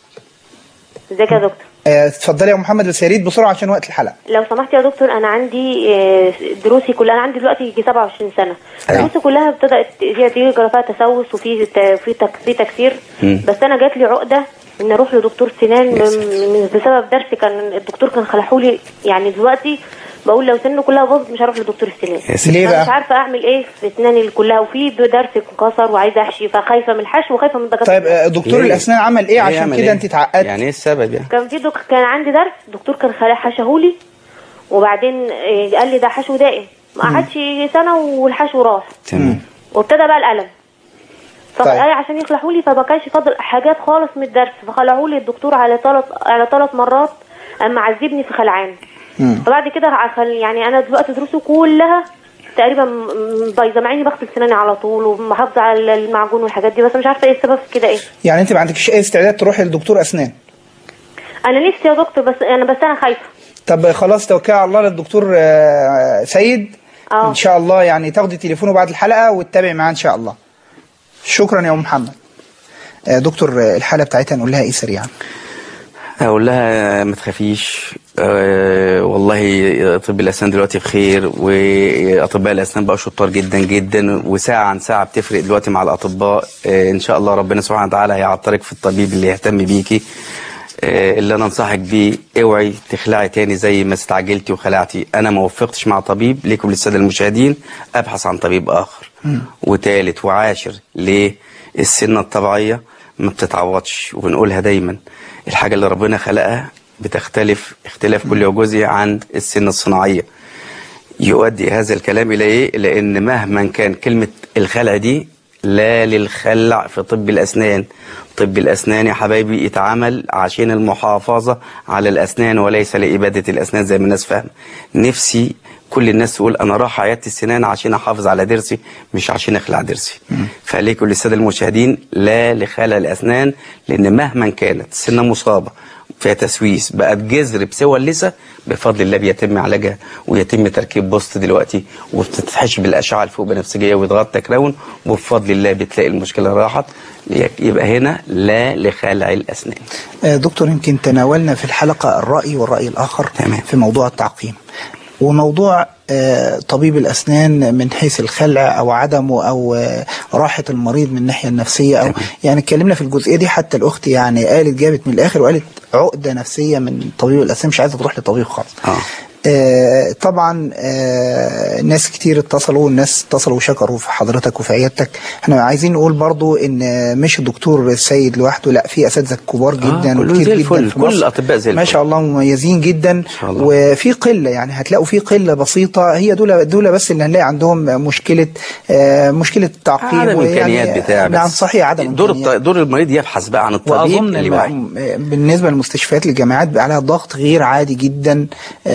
S11: ازيك يا دكتور
S1: آه، اتفضلي يا أم محمد بس يا ريت بسرعه عشان وقت الحلقه
S11: لو سمحت يا دكتور انا عندي آه، دروسي كلها انا عندي دلوقتي يجي 27 سنه
S1: أيوة.
S11: دروسي كلها ابتدات هي تيجي فيها تسوس وفي ت- في تك- في تكسير
S2: مم.
S11: بس انا جات لي عقده ان اروح لدكتور سنان من من- بسبب درسي كان الدكتور كان خلحولي يعني دلوقتي بقول لو سنه كلها باظت مش هروح لدكتور السنان
S2: يا سيدي.
S1: ليه
S11: أنا
S1: بقى؟
S11: مش عارفه اعمل ايه في اسناني كلها وفي درس انكسر وعايزه احشي فخايفه من الحشو وخايفه من الدكاتره
S1: طيب آه، دكتور
S2: ليه؟
S1: الاسنان عمل ايه
S2: ليه
S1: عشان
S2: يعمل
S1: كده
S2: إيه؟
S1: انت اتعقدت
S2: يعني ايه السبب يعني
S11: كان في دك... كان عندي درس دكتور كان خلاه حشهولي وبعدين آه، قال لي ده حشو دائم ما قعدش سنه والحشو راح
S2: تمام
S11: وابتدى بقى الالم
S1: طيب.
S11: فقال عشان يخلعوا لي فما كانش فاضل حاجات خالص من الدرس فخلعوا لي الدكتور على ثلاث على ثلاث مرات اما عذبني في خلعان
S1: مم.
S11: فبعد كده عخل يعني انا دلوقتي دروسي كلها تقريبا م- م- بايظه مع اني بغسل سناني على طول ومحافظه على المعجون والحاجات دي بس مش عارفه ايه السبب في كده ايه
S1: يعني انت ما عندكش اي استعداد تروحي لدكتور اسنان
S11: انا نفسي يا دكتور بس انا بس انا خايفه
S1: طب خلاص توكلي على الله للدكتور آه، سيد
S11: اه
S1: ان شاء الله يعني تاخدي تليفونه بعد الحلقه وتتابعي معاه ان شاء الله شكرا يا ام محمد آه، دكتور آه، الحاله بتاعتها نقول لها ايه سريعا
S2: اقول لها ما تخافيش أه والله طب الاسنان دلوقتي بخير واطباء الاسنان بقوا شطار جدا جدا وساعه عن ساعه بتفرق دلوقتي مع الاطباء أه ان شاء الله ربنا سبحانه وتعالى هيعطرك في الطبيب اللي يهتم بيكي أه اللي انا انصحك بيه اوعي تخلعي تاني زي ما استعجلتي وخلعتي انا ما وفقتش مع طبيب ليكم للساده المشاهدين ابحث عن طبيب اخر وتالت وعاشر ليه السنه الطبيعيه ما بتتعوضش وبنقولها دايما الحاجه اللي ربنا خلقها بتختلف اختلاف كل وجزء عن السنه الصناعيه يؤدي هذا الكلام الى ايه لان مهما كان كلمه الخلع دي لا للخلع في طب الاسنان طب الاسنان يا حبايبي اتعمل عشان المحافظه على الاسنان وليس لاباده الاسنان زي ما الناس فاهمه نفسي كل الناس تقول انا راح عياده السنان عشان احافظ على ضرسي مش عشان اخلع ضرسي فعليكم للساده المشاهدين لا لخلع الاسنان لان مهما كانت السنه مصابه فيها تسويس بقت جذر بسوى اللثه بفضل الله بيتم علاجها ويتم تركيب بوست دلوقتي وبتتحش بالاشعه الفوق بنفسجيه ويضغط تكرون وبفضل الله بتلاقي المشكله راحت يبقى هنا لا لخلع الاسنان
S1: آه، دكتور يمكن تناولنا في الحلقة الرأي والرأي الآخر
S2: تمام.
S1: في موضوع التعقيم وموضوع آه، طبيب الأسنان من حيث الخلع أو عدمه أو آه، راحة المريض من الناحية النفسية أو يعني اتكلمنا في الجزئية دي حتى الأخت يعني قالت جابت من الآخر وقالت عقدة نفسية من طبيب الأسنان مش عايزة تروح لطبيب خالص
S2: اه
S1: آه، طبعا آه، ناس كتير اتصلوا والناس اتصلوا وشكروا في حضرتك وفي عيادتك احنا عايزين نقول برضو ان مش الدكتور السيد لوحده لا في اساتذه كبار جدا
S2: كلهم
S1: وكتير
S2: زي
S1: جدا
S2: الفل،
S1: في
S2: كل
S1: مصر.
S2: الأطباء زي
S1: ما
S2: الفل.
S1: شاء الله مميزين جدا
S2: شاء الله.
S1: وفي قله يعني هتلاقوا في قله بسيطه هي دول دول بس اللي هنلاقي عندهم مشكله آه، مشكله تعقيم
S2: عدم
S1: ويعني-
S2: امكانيات بتاع
S1: نعم
S2: بس
S1: صحيح عدم
S2: دور
S1: إمكانيات.
S2: الط- دور المريض يبحث بقى عن الطبيب
S1: واظن
S2: اللي
S1: الم-
S2: واعي
S1: بالنسبه للمستشفيات الجامعات بقى عليها ضغط غير عادي جدا آه، في موضوع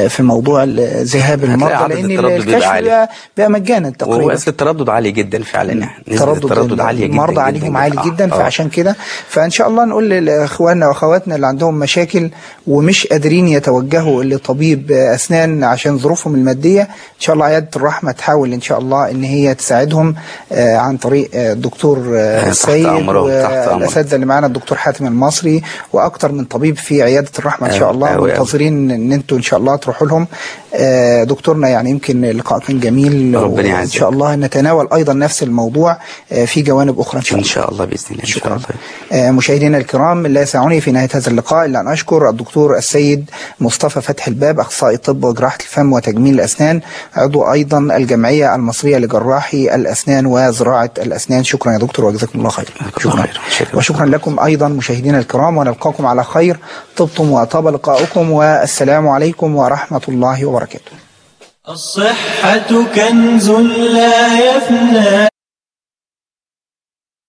S1: موضوع ال- ذهاب المرضى
S2: عدد
S1: لان
S2: التردد بيبقى
S1: الكشف
S2: عالي.
S1: بيبقى بيبقى مجانا تقريبا
S2: ونسبة التردد عالية جدا فعلا يعني نسبة
S1: تردد,
S2: التردد عالية جدا
S1: المرضى
S2: جدا
S1: عليهم
S2: جدا.
S1: عالي
S2: آه،
S1: جدا
S2: آه.
S1: فعشان كده فان شاء الله نقول لاخواننا واخواتنا اللي عندهم مشاكل ومش قادرين يتوجهوا لطبيب اسنان عشان ظروفهم الماديه ان شاء الله عياده الرحمه تحاول ان شاء الله ان هي تساعدهم آه، عن طريق آه، الدكتور آه،
S2: تحت
S1: السيد
S2: أمرهم، تحت أمرهم.
S1: والاساتذه اللي معانا الدكتور حاتم المصري واكتر من طبيب في عياده الرحمه ان شاء
S2: أوي،
S1: الله
S2: أوي، أوي.
S1: منتظرين ان انتوا ان شاء الله تروحوا لهم آه، دكتورنا يعني يمكن اللقاء كان جميل
S2: ربنا
S1: وان
S2: يعزك.
S1: شاء الله نتناول ايضا نفس الموضوع آه، في جوانب اخرى ان شاء الله
S2: إن شاء الله بإذن الله إن شاء الله
S1: آه، مشاهدينا الكرام لا يسعني في نهاية هذا اللقاء إلا أن أشكر الدكتور السيد مصطفى فتح الباب أخصائي طب وجراحة الفم وتجميل الأسنان عضو أيضا الجمعية المصرية لجراحي الأسنان وزراعة الأسنان شكرا يا دكتور وجزاكم الله خير شكرا وشكرا لكم أيضا مشاهدينا الكرام ونلقاكم على خير طبتم وطاب لقاؤكم والسلام عليكم ورحمة الله وبركاته
S12: الصحة كنز لا يفنى